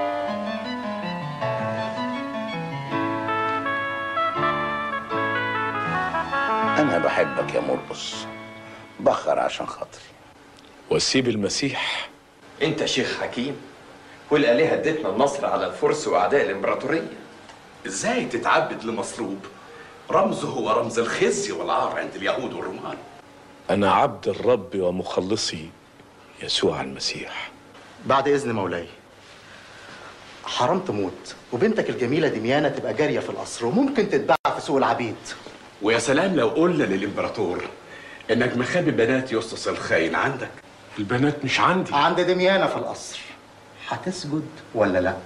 انا بحبك يا مرقص بخر عشان خاطري وسيب المسيح انت شيخ حكيم والآلهة ادتنا النصر على الفرس واعداء الامبراطورية ازاي تتعبد لمصلوب رمزه هو رمز الخزي والعار عند اليهود والرومان أنا عبد الرب ومخلصي يسوع المسيح بعد اذن مولاي حرام تموت وبنتك الجميله دميانه تبقى جاريه في القصر وممكن تتباع في سوق العبيد ويا سلام لو قلنا للامبراطور انك مخبي بنات يسطس الخاين عندك البنات مش عندي عند دميانه في القصر هتسجد ولا لا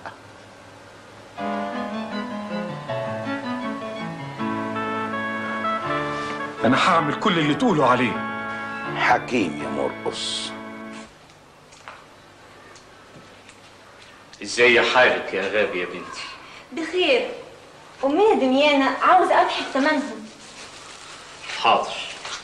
أنا هعمل كل اللي تقولوا عليه حكيم يا مرقص ازاي حالك يا غابي يا بنتي بخير أمنا دميانة عاوزة أبحث ثمنهم حاضر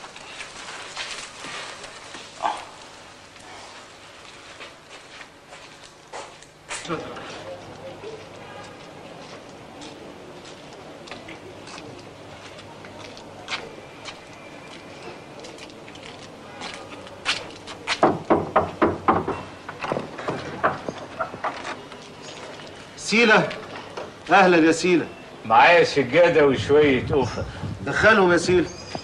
سيله اهلا يا سيله معايا سجادة وشوية أوفر دخلهم يا سيله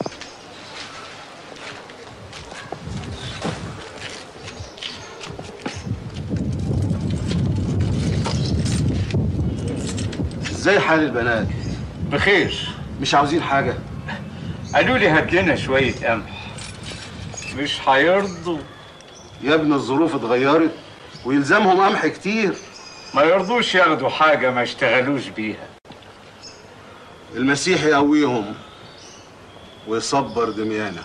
ازاي حال البنات بخير مش عاوزين حاجه قالوا لي هات لنا شوية قمح مش هيرضوا يا ابن الظروف اتغيرت ويلزمهم قمح كتير ما يرضوش ياخدوا حاجة ما اشتغلوش بيها المسيح يقويهم ويصبر دميانه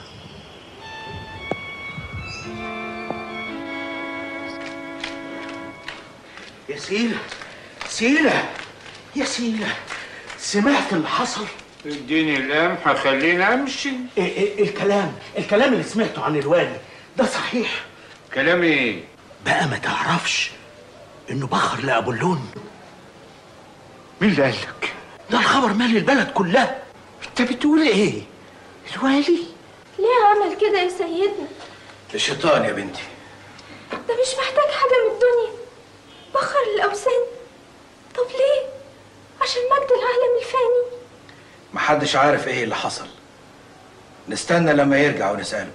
يا سيلة سيلة يا سيلة سمعت اللي حصل؟ اديني القمح خليني امشي إيه إيه الكلام الكلام اللي سمعته عن الوالي ده صحيح كلام ايه؟ بقى ما تعرفش انه بخر لابولون مين اللي قالك؟ ده الخبر مالي البلد كلها انت بتقول ايه؟ الوالي ليه عمل كده يا سيدنا الشيطان يا بنتي ده مش محتاج حاجة من الدنيا بخر الأوثان طب ليه؟ عشان مجد العالم الفاني محدش عارف ايه اللي حصل نستنى لما يرجع ونسأله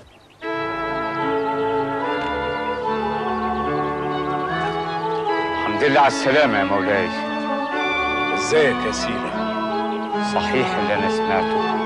الحمد لله على السلامة يا مولاي ازيك يا سيلة صحيح اللي انا سمعته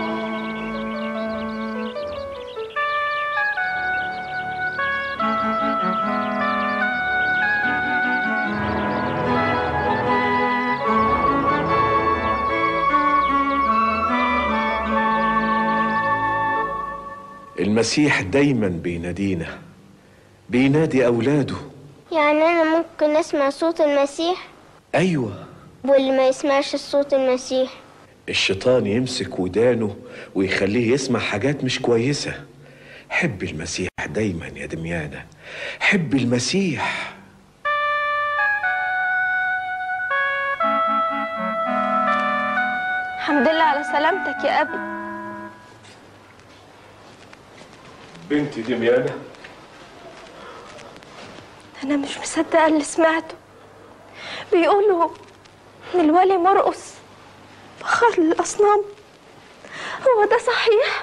المسيح دايما بينادينا بينادي اولاده يعني أنا ممكن أسمع صوت المسيح ايوه واللي ما يسمعش صوت المسيح الشيطان يمسك ودانه ويخليه يسمع حاجات مش كويسه حب المسيح دايما يا دميانه حب المسيح الحمد لله على سلامتك يا أبي بنتي دميانه أنا مش مصدقة اللي سمعته بيقولوا إن الولي مرقص فخر للأصنام هو ده صحيح؟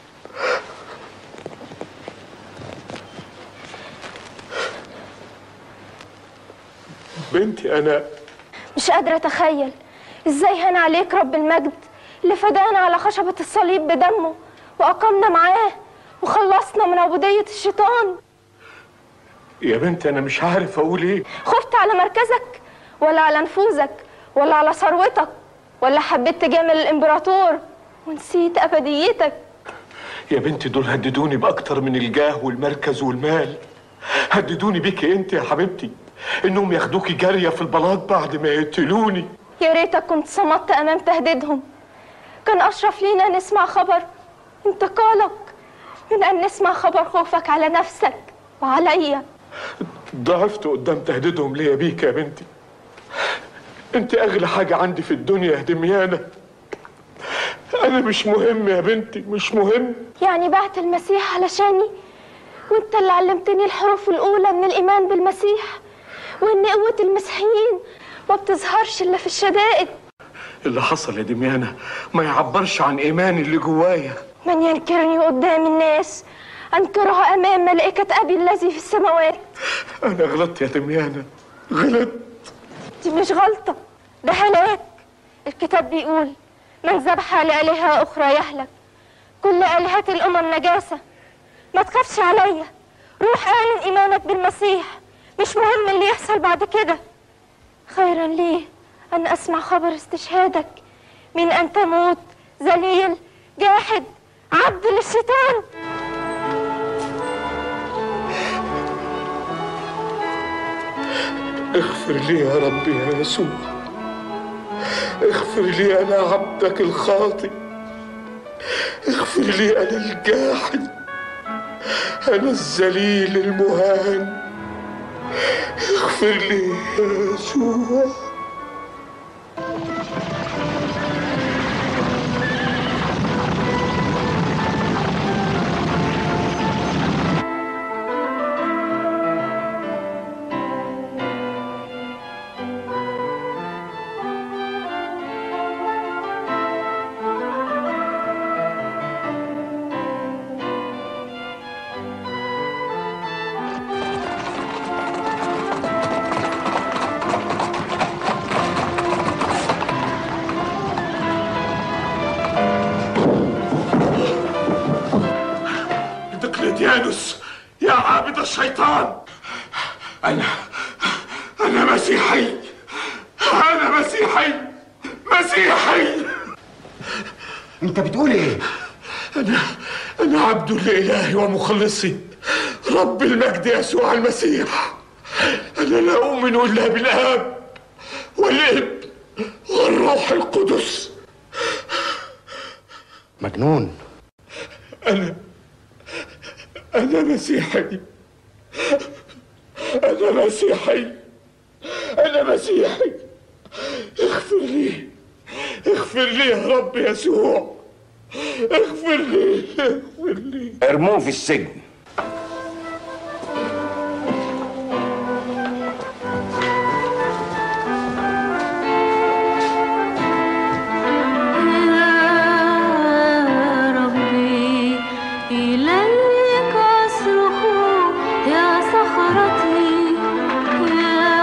بنتي انا مش قادرة أتخيل إزاي هان عليك رب المجد اللي فدانا على خشبة الصليب بدمه وأقمنا معاه وخلصنا من عبودية الشيطان يا بنتي انا مش عارف اقول ايه خفت على مركزك ولا على نفوذك ولا على ثروتك ولا حبيت تجامل الإمبراطور ونسيت أبديتك يا بنتي دول هددوني باكتر من الجاه والمركز والمال هددوني بيكي انت يا حبيبتي انهم ياخدوكي جاريه في البلاط بعد ما يقتلوني يا ريتك كنت صمت أمام تهديدهم كان أشرف لينا نسمع خبر انتقالك من أن نسمع خبر خوفك على نفسك وعليا ضعفت قدام تهديدهم ليا بيك يا بنتي انت اغلى حاجه عندي في الدنيا يا دميانه انا مش مهم يا بنتي مش مهم يعني بعت المسيح علشاني وانت اللي علمتني الحروف الأولى من الإيمان بالمسيح وإن قوة المسيحيين ما بتظهرش إلا في الشدائد اللي حصل يا دميانه ما يعبرش عن ايماني اللي جوايا من ينكرني قدام الناس أنكرها أمام ملائكة أبي الذي في السماوات انا غلطت يا دميانه غلط دي مش غلطة ده هلاك الكتاب بيقول من ذبح لآلهة أخرى يهلك كل آلهة الأمم نجاسة ما تخافش عليا روح اعلن إيمانك بالمسيح مش مهم اللي يحصل بعد كده خيرا ليه أن أسمع خبر استشهادك من أن تموت ذليل جاحد عبد للشيطان اغفر لي يا رب يا يسوع اغفر لي انا عبدك الخاطئ اغفر لي انا الجاحد انا الذليل المهان اغفر لي يا يسوع دقلديانوس يا عابد الشيطان أنا أنا مسيحي أنا مسيحي مسيحي انت بتقول ايه؟ أنا أنا عبد لإلهي ومخلصي رب المجد يسوع المسيح أنا لا أؤمن إلا بالآب والابن والروح القدس مجنون أنا أنا مسيحي أنا مسيحي أنا مسيحي اغفر لي اغفر لي يا رب يسوع اغفر لي اغفر لي ارموه في السجن يا ربي إليك أصرخ يا صخرتي يا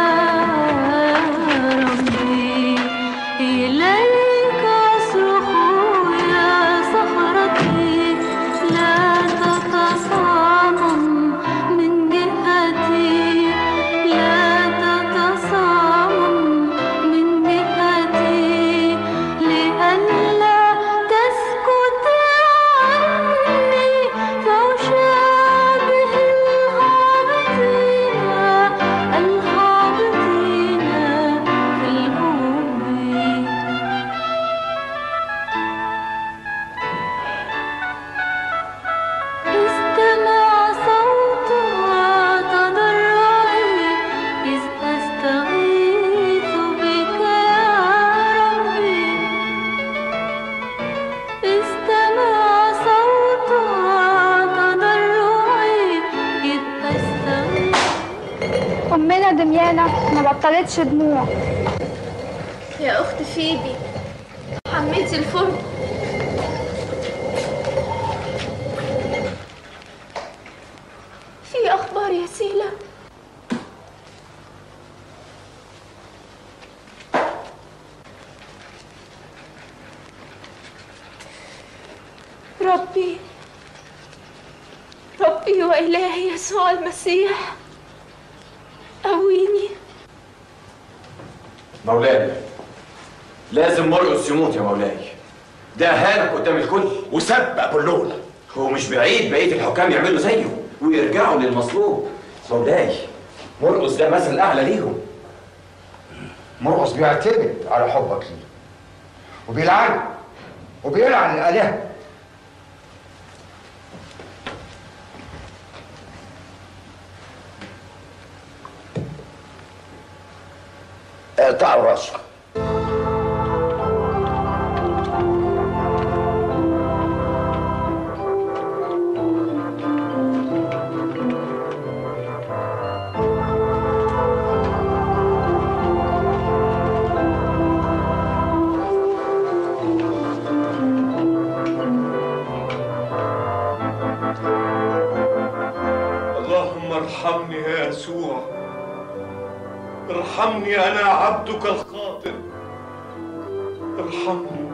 ربي إليك أصرخ يا صخرتي لا تتصامم من جهتي لا تتصامم من جهتي لئلا تسكت عني فأشابه الهابطين الهابطين في الهوب استمع صوتها تضرعي إذ أستغيث بك يا ربي استمع صوتها تضرعي إذ أستغيث أمنا دميانة ما بطلتش دموع يا أخت فيبي حميتي الفرن في أخبار يا سيلة ربي ربي وإلهي يسوع المسيح قويني مولاي لازم مرقس يموت يا مولاي ده هانك قدام الكل وسب ابولون هو مش بعيد بقيه الحكام يعملوا زيه ويرجعوا للمصلوب مولاي مرقس ده مثل اعلى ليهم مرقص بيعتمد على حبك ليه وبيلعن وبيلعن الآلهة اقطعوا راسه اللهم ارحمني يا يسوع ارحمني انا عبدك الخاطئ ارحمني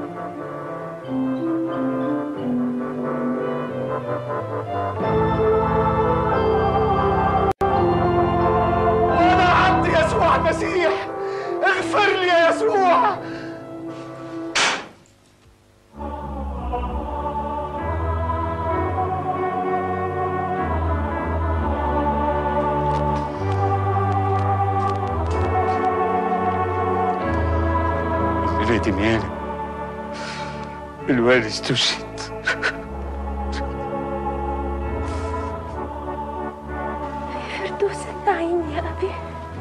انا عبد يسوع المسيح اغفر لي يا يسوع يا دميانة الوالد استشهد فردوس النعيم يا أبي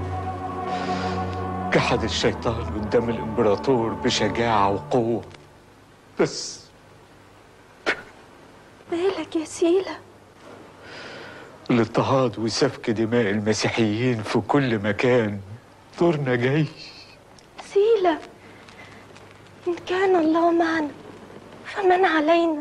جحد الشيطان قدام الامبراطور بشجاعة وقوة بس مالك يا سيلة الاضطهاد وسفك دماء المسيحيين في كل مكان دورنا جاي سيلة إن كان الله معنا فمن علينا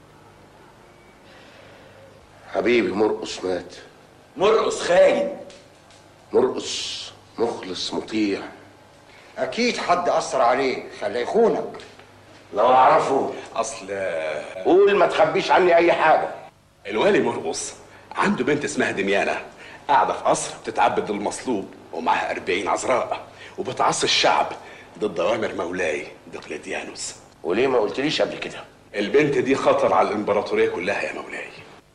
حبيبي مرقص مات مرقص خاين مرقص مخلص مطيع أكيد حد أثر عليه خلاه يخونك لو اعرفه اصل قول ما تخبيش عني اي حاجه الوالي مرقص عنده بنت اسمها دميانة قاعدة في قصر بتتعبد للمصلوب ومعاها أربعين عذراء وبتعصي الشعب ضد أوامر مولاي دقلديانوس وليه ما قلتليش قبل كده؟ البنت دي خطر على الإمبراطورية كلها يا مولاي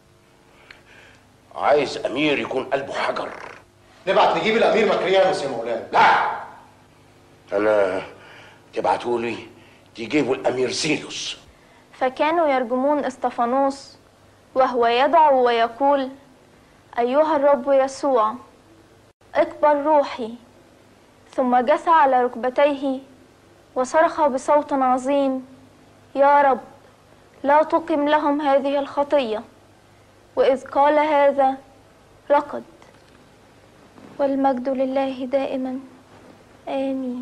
عايز أمير يكون قلبه حجر نبعت نجيب الامير مكريانوس يا مولانا لا أنا تبعتولي تجيبوا الأمير زيلوس فكانوا يرجمون اسطفانوس وهو يدعو ويقول أيها الرب يسوع اكبر روحي ثم جثى على ركبتيه وصرخ بصوت عظيم يا رب لا تقم لهم هذه الخطية وإذ قال هذا رقد والمجد لله دائما آمين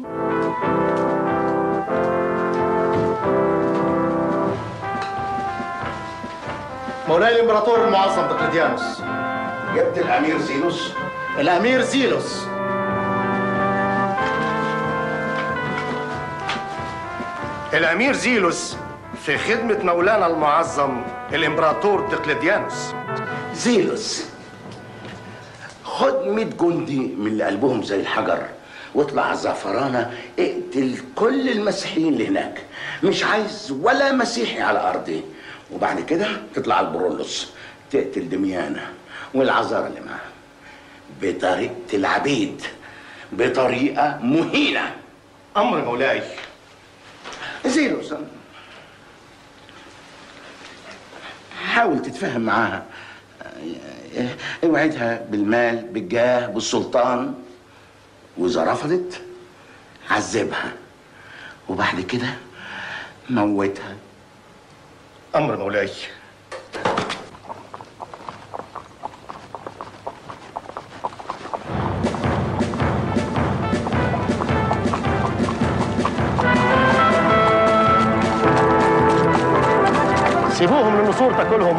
مولاي الامبراطور المعظم دقلديانوس جبت الأمير زيلوس الامير زيلوس الامير زيلوس في خدمة مولانا المعظم الامبراطور دقلديانوس زيلوس خد 100 جندي من اللي قلبهم زي الحجر واطلع على الزعفرانة اقتل كل المسيحيين اللي هناك مش عايز ولا مسيحي على أرضي وبعد كده تطلع على البرولوس تقتل دميانة والعذارى اللي معاها بطريقة العبيد بطريقة مهينة أمر مولاي زيلوس حاول تتفاهم معاها اوعدها بالمال بالجاه بالسلطان واذا رفضت عذبها وبعد كده موتها أمر مولاي سيبوهم للنسور تاكلهم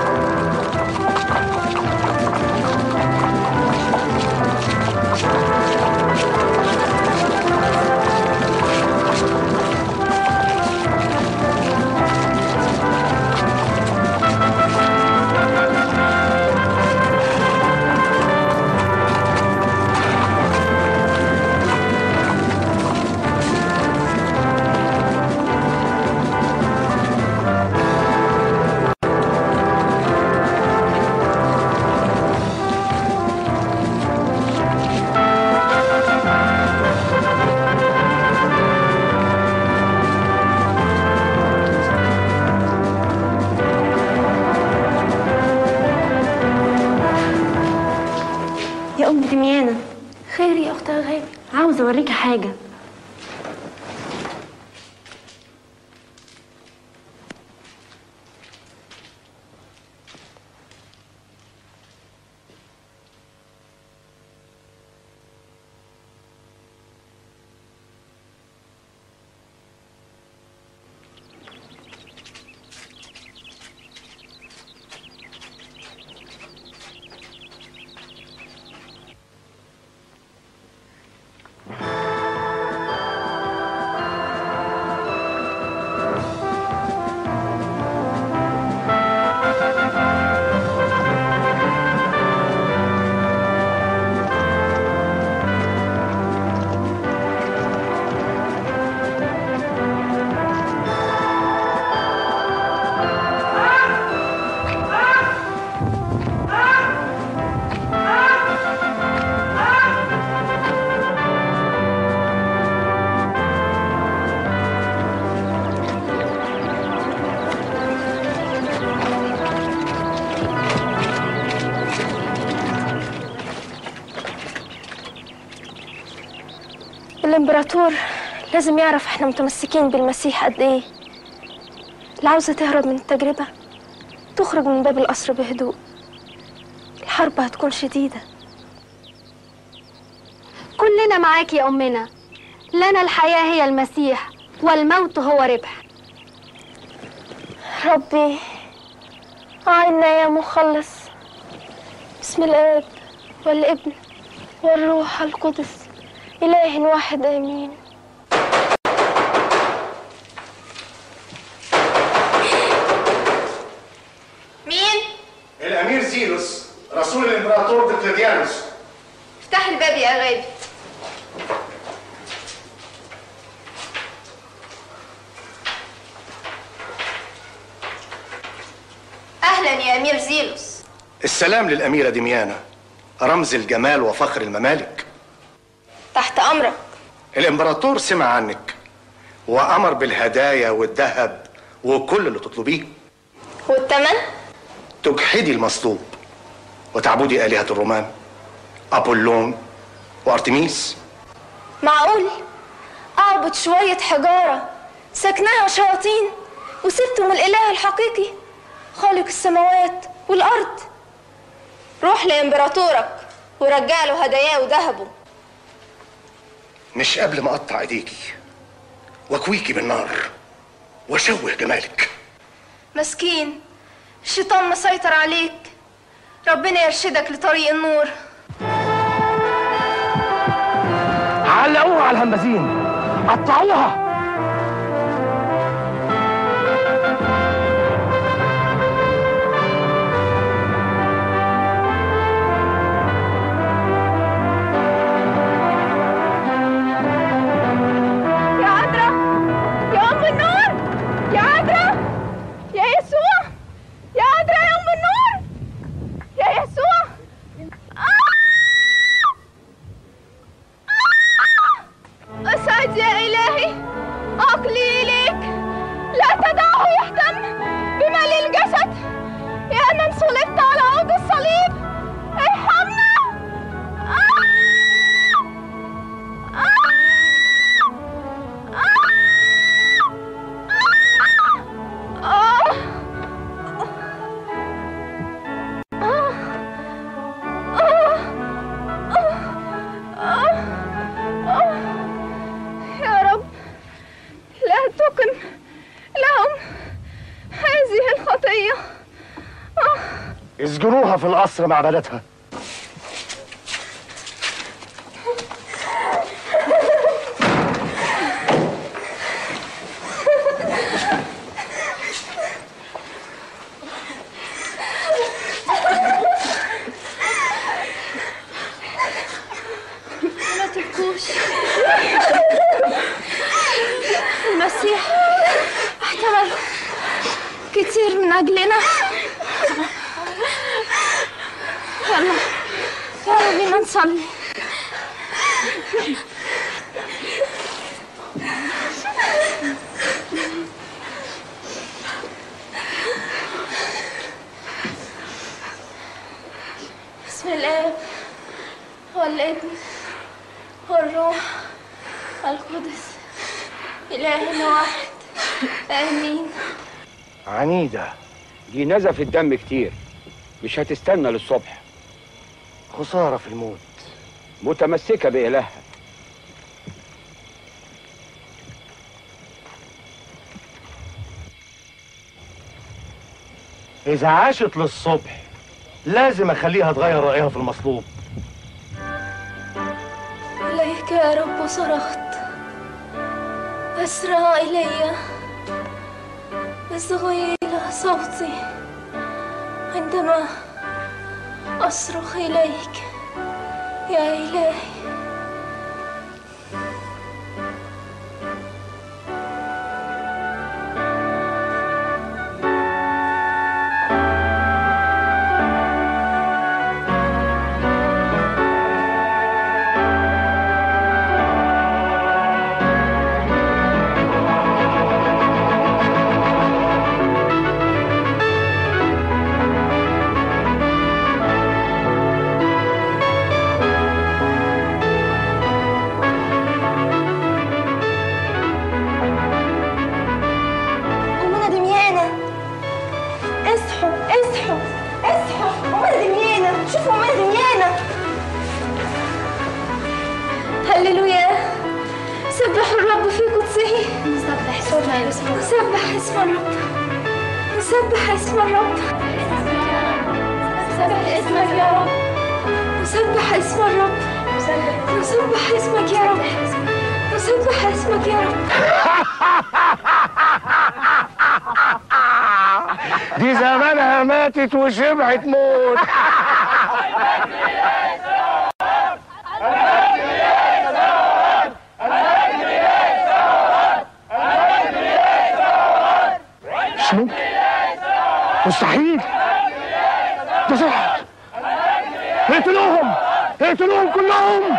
يا أم دميانة خير يا أختي غالي عاوزة أوريكي حاجة الامبراطور لازم يعرف احنا متمسكين بالمسيح قد ايه اللي عاوزة تهرب من التجربة تخرج من باب القصر بهدوء الحرب هتكون شديدة كلنا معاك يا أمنا لنا الحياة هي المسيح والموت هو ربح ربي أعنا يا مخلص بسم الآب والابن والروح القدس إله واحد آمين الامير زيلوس رسول الامبراطور دقلديانوس افتح الباب يا غالي اهلا يا امير زيلوس السلام للأميرة دميانة رمز الجمال وفخر الممالك تحت امرك الإمبراطور سمع عنك وأمر بالهدايا والذهب وكل اللي تطلبيه والتمن تجحدي المطلوب وتعبدي آلهة الرومان أبولون وأرتميس معقول اعبد شوية حجارة سكنها شياطين وسبتم الاله الحقيقي خالق السماوات والارض روح لامبراطورك ورجع له هداياه وذهبه مش قبل ما أقطع إيديكي وأكويكي بالنار وأشوه جمالك مسكين الشيطان مسيطر عليك ربنا يرشدك لطريق النور علقوها على الهمازين قطعوها يا عذرا يا ام النور يا عذرا يا يسوع يا عذرا يا ام النور يا يسوع اسعد يا الهي عقلي اليك لا تدعه يهتم بمال الجسد يا من صلبت على عود الصليب ارحمنا يا رب لا تقم لهم هذه الخطية اسجنوها في القصر مع بناتها ما تبكوش المسيح احتمل كتير من أجلنا يلا يلا بينا نصلي بسم الله والابن والروح القدس إله واحد آمين عنيدة دي نزف الدم كتير مش هتستنى للصبح خسارة في الموت متمسكة بإلهها إذا عاشت للصبح لازم أخليها تغير رأيها في المصلوب إليك يا رب صرخت أسرع إلي إصغي إلى صوتي عندما أصرخ إليك يا إلهي أمنا دميانة اصحوا اصحوا اصحوا أمنا دميانة شوفوا أمنا دميانة هللويا سبحوا الرب في قدسه نسبح اسم نسبح اسم الرب نسبح اسم الرب نسبح اسمك يا رب نسبح اسم الرب نسبح اسمك يا رب نسبح اسمك يا رب دي زمانها ماتت وشبعت موت مش ممكن مستحيل ده سحر اقتلوهم اقتلوهم كلهم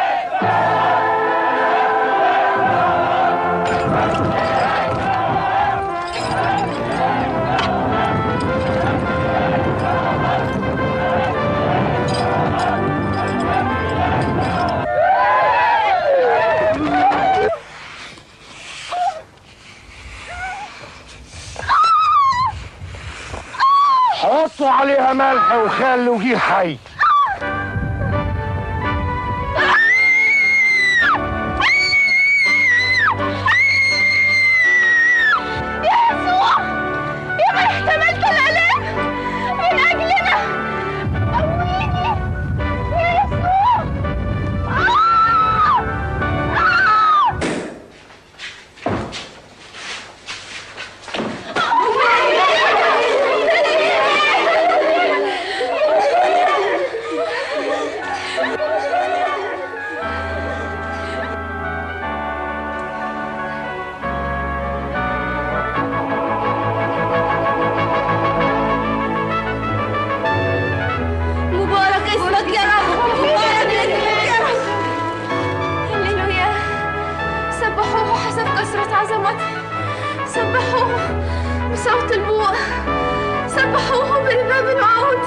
حطوا عليها ملح وخل وجيل حي يا يسوع يا من احتملت الآلام من أجلنا قويني يا يسوع آه! آه! مبارك اسمك يا رب مبارك اسمك يا رب هللويا سبحوه حسب كثرة عظمته سبحوه بصوت البوق سبحوه برباب العود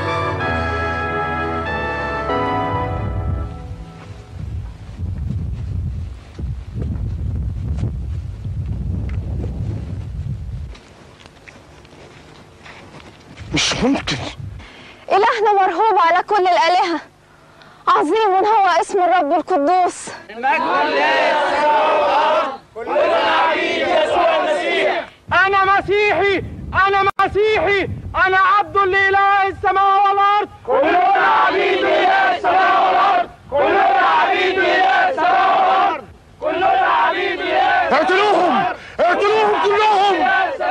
مش ممكن إلهنا مرهوب على كل الآلهة عظيم هو اسم الرب القدوس انا مسيحي انا مسيحي انا عبد لاله السماء والارض كلنا عبيد لاله السماء والارض كلنا عبيد لاله السماء والارض كلنا عبيد لاله اقتلوهم اقتلوهم كلهم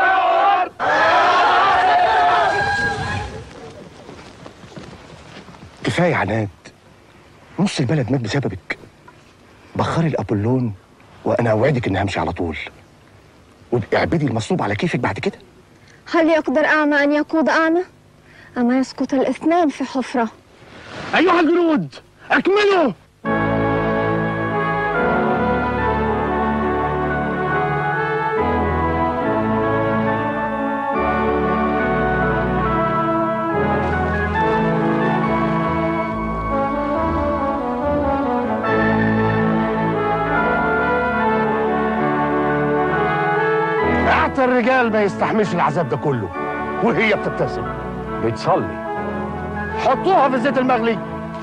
كفايه عناد نص البلد مات بسببك بخري الابولون وانا اوعدك اني همشي على طول وابقي اعبدي المصلوب على كيفك بعد كده هل يقدر أعمى أن يقود أعمى؟ أما يسقط الاثنان في حفرة ايها الجنود اكملوا اعتى الرجال ما يستحملش العذاب ده كله وهي بتبتسم بتصلي حطوها في الزيت المغلي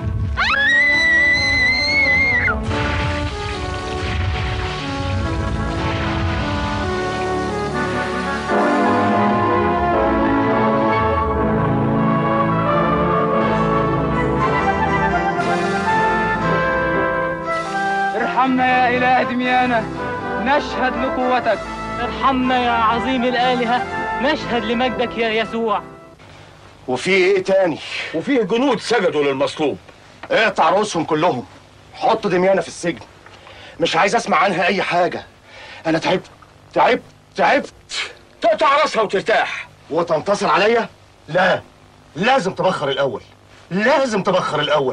ارحمنا يا إله دميانة نشهد لقوتك ارحمنا يا عظيم الآلهة نشهد لمجدك يا يسوع وفي ايه تاني وفيه جنود سجدوا للمصلوب اقطع رؤوسهم كلهم حط دميانة في السجن مش عايز اسمع عنها اي حاجة انا تعبت تعبت تعبت تقطع راسها وترتاح وتنتصر عليا لا لازم تبخر الاول لازم تبخر الاول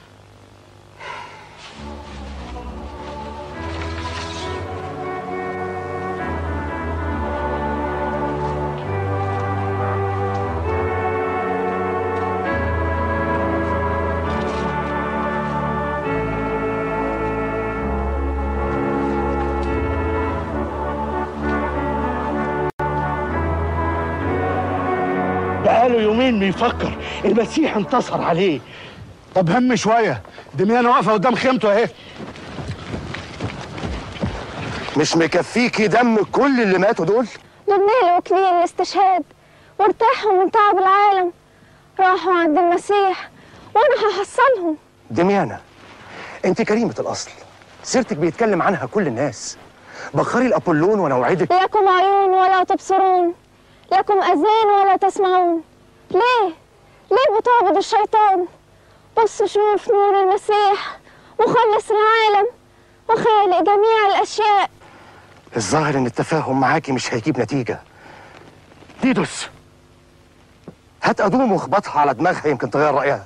بقاله يومين بيفكر المسيح انتصر عليه طب هم شويه دميانة واقفه قدام خيمته اهي مش مكفيكي دم كل اللي ماتوا دول لبنان وكلين الاستشهاد وارتاحوا من تعب العالم راحوا عند المسيح وانا هحصلهم دميانة انت كريمة الاصل سيرتك بيتكلم عنها كل الناس بخري الابولون وانا اوعدك لكم عيون ولا تبصرون لكم اذان ولا تسمعون ليه ليه بتعبدوا الشيطان بصوا شوف نور المسيح مخلص العالم وخالق جميع الاشياء الظاهر ان التفاهم معاكي مش هيجيب نتيجة ديدوس هات ادوم واخبطها على دماغها يمكن تغير رايها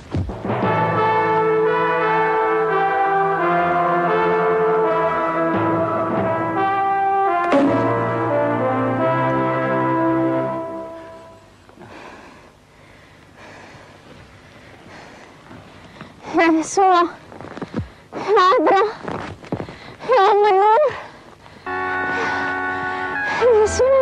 يا يسوع يا عذراء يا أم النور يا يسوع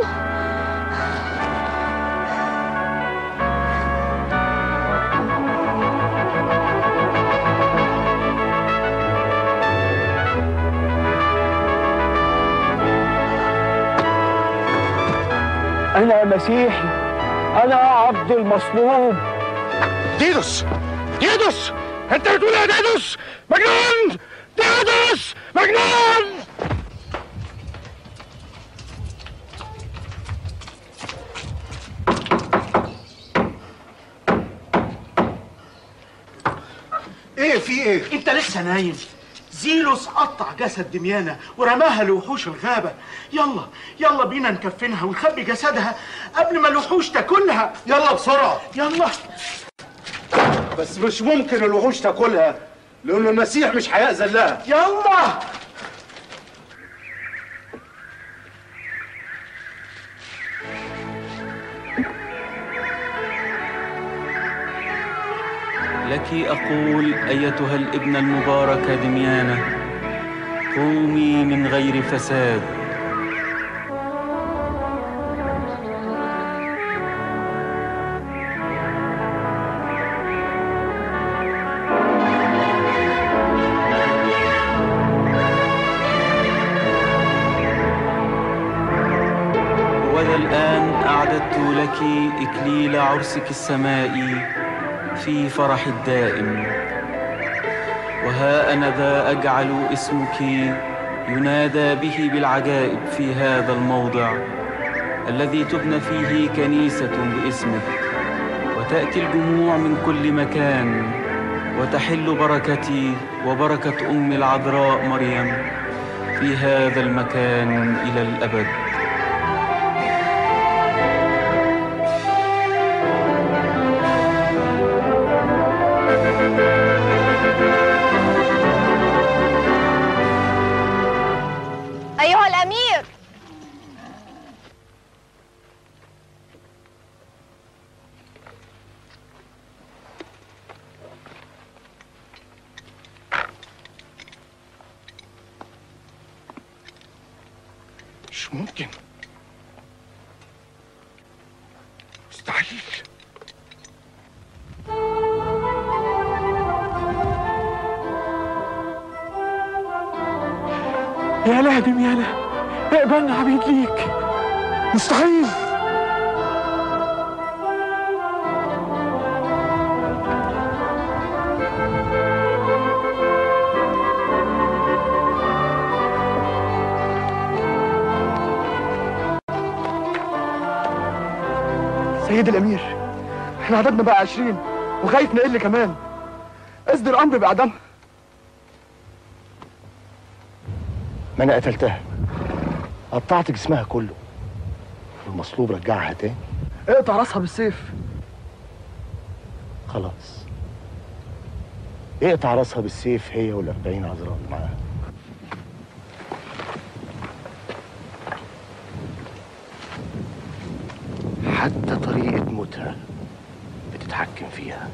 أنا مسيحي أنا عبد المصلوب ديدوس ديدوس انت بتقول ايه يا ديدوس مجنون ديدوس مجنون ايه في ايه؟ انت لسه نايم زيلوس قطع جسد دميانة ورماها لوحوش الغابة يلا يلا بينا نكفنها ونخبي جسدها قبل ما الوحوش تاكلها يلا بسرعة يلا بس مش ممكن الوحوش تاكلها لأن المسيح مش هيأذن لها يلا لك أقول أيتها الابنة المباركة دميانة قومي من غير فساد وذا الآن أعددت لك إكليل عرسك السمائي في فرح الدائم وها أنا ذا أجعل اسمك ينادى به بالعجائب في هذا الموضع الذي تبنى فيه كنيسة باسمك وتأتي الجموع من كل مكان وتحل بركتي وبركة أم العذراء مريم في هذا المكان إلى الأبد أيها الأمير مش ممكن مستحيل يا لا دميانة اقبلنا عبيد ليك مستحيل سيد الأمير احنا عددنا بقى عشرين وخايف نقل كمان اصدر أمر بإعدامها ما انا قتلتها قطعت جسمها كله والمصلوب رجعها تاني اقطع راسها بالسيف خلاص اقطع راسها بالسيف هي والأربعين عذراء اللي معاها حتى طريقة موتها بتتحكم فيها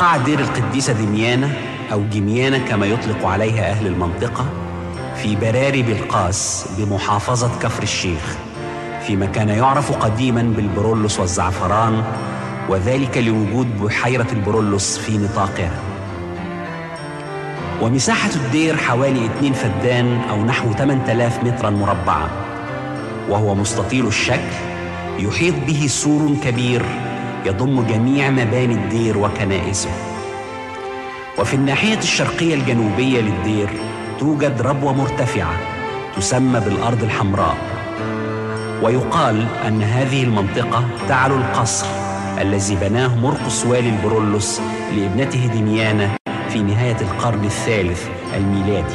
يقع دير القديسة دميانة أو جميانة كما يطلق عليها أهل المنطقة في براري بلقاس بمحافظة كفر الشيخ فيما كان يعرف قديما بالبرولوس والزعفران وذلك لوجود بحيرة البرولوس في نطاقها ومساحة الدير حوالي 2 فدان أو نحو 8000 مترا مربعا وهو مستطيل الشكل يحيط به سور كبير يضم جميع مباني الدير وكنائسه وفي الناحية الشرقية الجنوبية للدير توجد ربوة مرتفعة تسمى بالأرض الحمراء ويقال أن هذه المنطقة تعلو القصر الذي بناه مرقس والي البرولوس لابنته دميانة في نهاية القرن الثالث الميلادي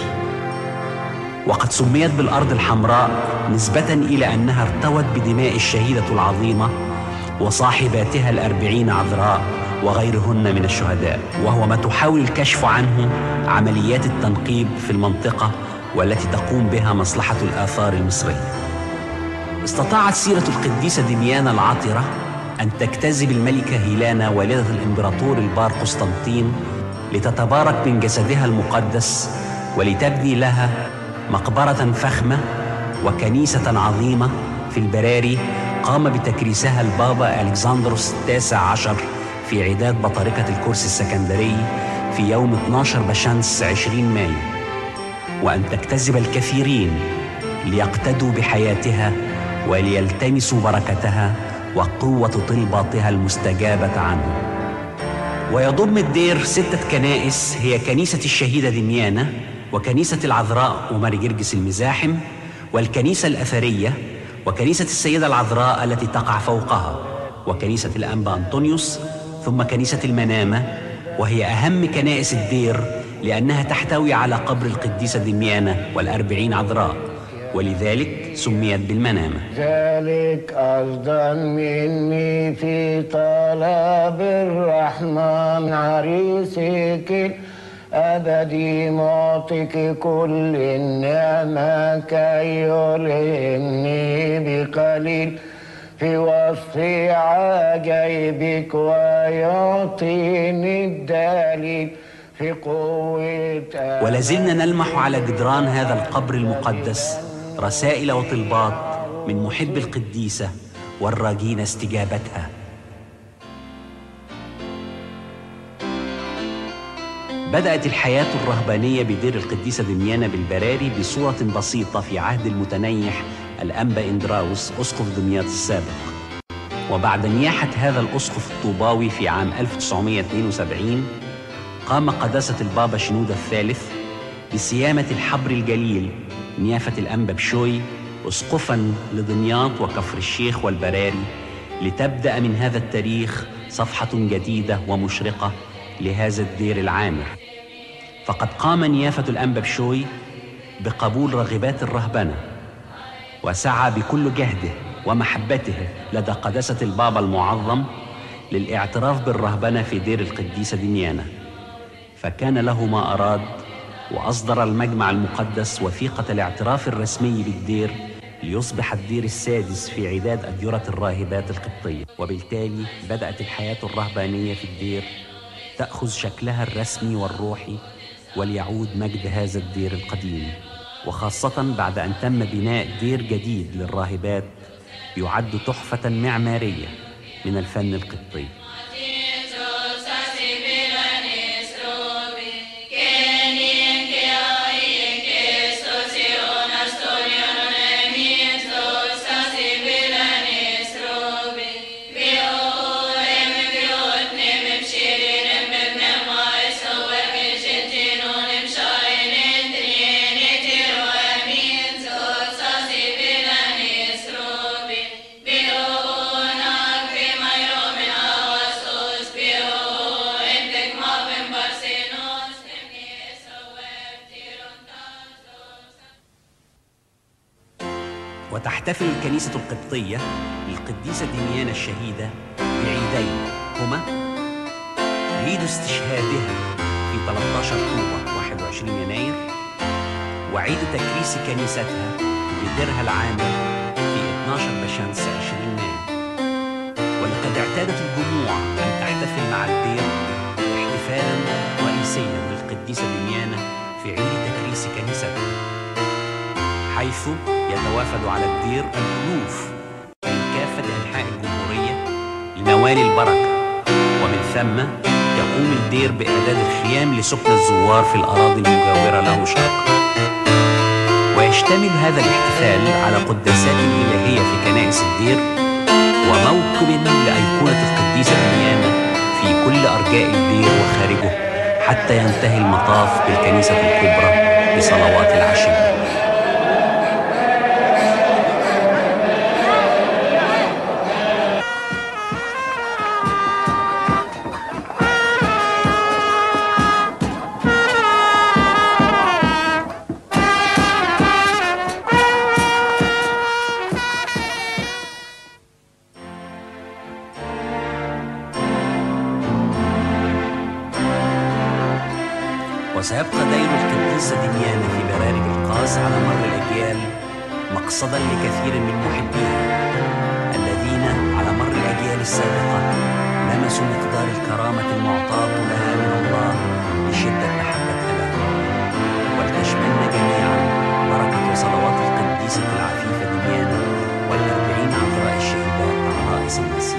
وقد سميت بالأرض الحمراء نسبة إلى أنها ارتوت بدماء الشهيدة العظيمة وصاحباتها الأربعين عذراء وغيرهن من الشهداء وهو ما تحاول الكشف عنه عمليات التنقيب في المنطقة والتي تقوم بها مصلحة الآثار المصرية استطاعت سيرة القديسة دميانة العاطرة أن تجتذب الملكة هيلانا والدة الإمبراطور البار قسطنطين لتتبارك من جسدها المقدس ولتبني لها مقبرة فخمة وكنيسة عظيمة في البراري قام بتكريسها البابا ألكسندروس التاسع عشر في عداد بطريقة الكرسي السكندري في يوم 12 بشمس 20 مايو وأن تجتذب الكثيرين ليقتدوا بحياتها وليلتمسوا بركتها وقوة طلباتها المستجابة عنه ويضم الدير ستة كنائس هي كنيسة الشهيدة دميانة وكنيسة العذراء وماري جرجس المزاحم والكنيسة الأثرية وكنيسة السيدة العذراء التي تقع فوقها وكنيسة الأنبا أنطونيوس ثم كنيسة المنامة وهي أهم كنائس الدير لأنها تحتوي على قبر القديسة دميانة والأربعين عذراء ولذلك سميت بالمنامة ذلك قصدا مني في طلب الرحمن عريسك الأبدي معطيك كل النعمة كي يلهمني بقليل في وصف عجائبك ويعطيني الدليل في قوة ولازلنا نلمح على جدران هذا القبر المقدس رسائل وطلبات من محب القديسة والراجين استجابتها بدأت الحياة الرهبانية بدير القديسة دميانة بالبراري بصورة بسيطة في عهد المتنيح الأنبا إندراوس أسقف دمياط السابق وبعد نياحة هذا الأسقف الطوباوي في عام 1972 قام قداسة البابا شنودة الثالث بصيامة الحبر الجليل نيافة الأنبا بشوي أسقفا لدمياط وكفر الشيخ والبراري لتبدأ من هذا التاريخ صفحة جديدة ومشرقة لهذا الدير العامر فقد قام نيافة الأنبا بشوي بقبول راغبات الرهبنة وسعى بكل جهده ومحبته لدى قداسة البابا المعظم للاعتراف بالرهبنة في دير القديسة دميانة فكان له ما أراد وأصدر المجمع المقدس وثيقة الاعتراف الرسمي بالدير ليصبح الدير السادس في عداد أديرة الراهبات القبطية وبالتالي بدأت الحياة الرهبانية في الدير تأخذ شكلها الرسمي والروحي وليعود مجد هذا الدير القديم وخاصة بعد أن تم بناء دير جديد للراهبات يعد تحفة معمارية من الفن القبطي وتحتفل الكنيسة القبطية للقديسة دميانة الشهيدة بعيدين هما عيد استشهادها في 13 أكتوبر 21 يناير وعيد تكريس كنيستها بديرها العامر في 12 بشمس 20 مايو ولقد اعتادت الجموع أن تحتفل مع الدير احتفالا رئيسيا للقديسة دميانة في عيد تكريس كنيستها حيث يتوافد على الدير الألوف من كافة أنحاء الجمهورية لنوال البركة ومن ثم يقوم الدير بإعداد الخيام لسكن الزوار في الأراضي المجاورة له شرقا ويشتمل هذا الاحتفال على قداسات إلهية في كنائس الدير وموكب لأيقونة القديسة دميانة في كل أرجاء الدير وخارجه حتى ينتهي المطاف بالكنيسة الكبرى بصلوات العشاء وسيبقى دير القديسة دميانة في برارج القاس على مر الأجيال مقصدا لكثير من محبيها الذين على مر الأجيال السابقة لمسوا مقدار الكرامة المعطاة لها من الله لشدة محبتها له ولتشملنا جميعا بركة وصلوات القديسة العفيفة دميانة والأربعين عذراء الشهداء عن رئيس المسيح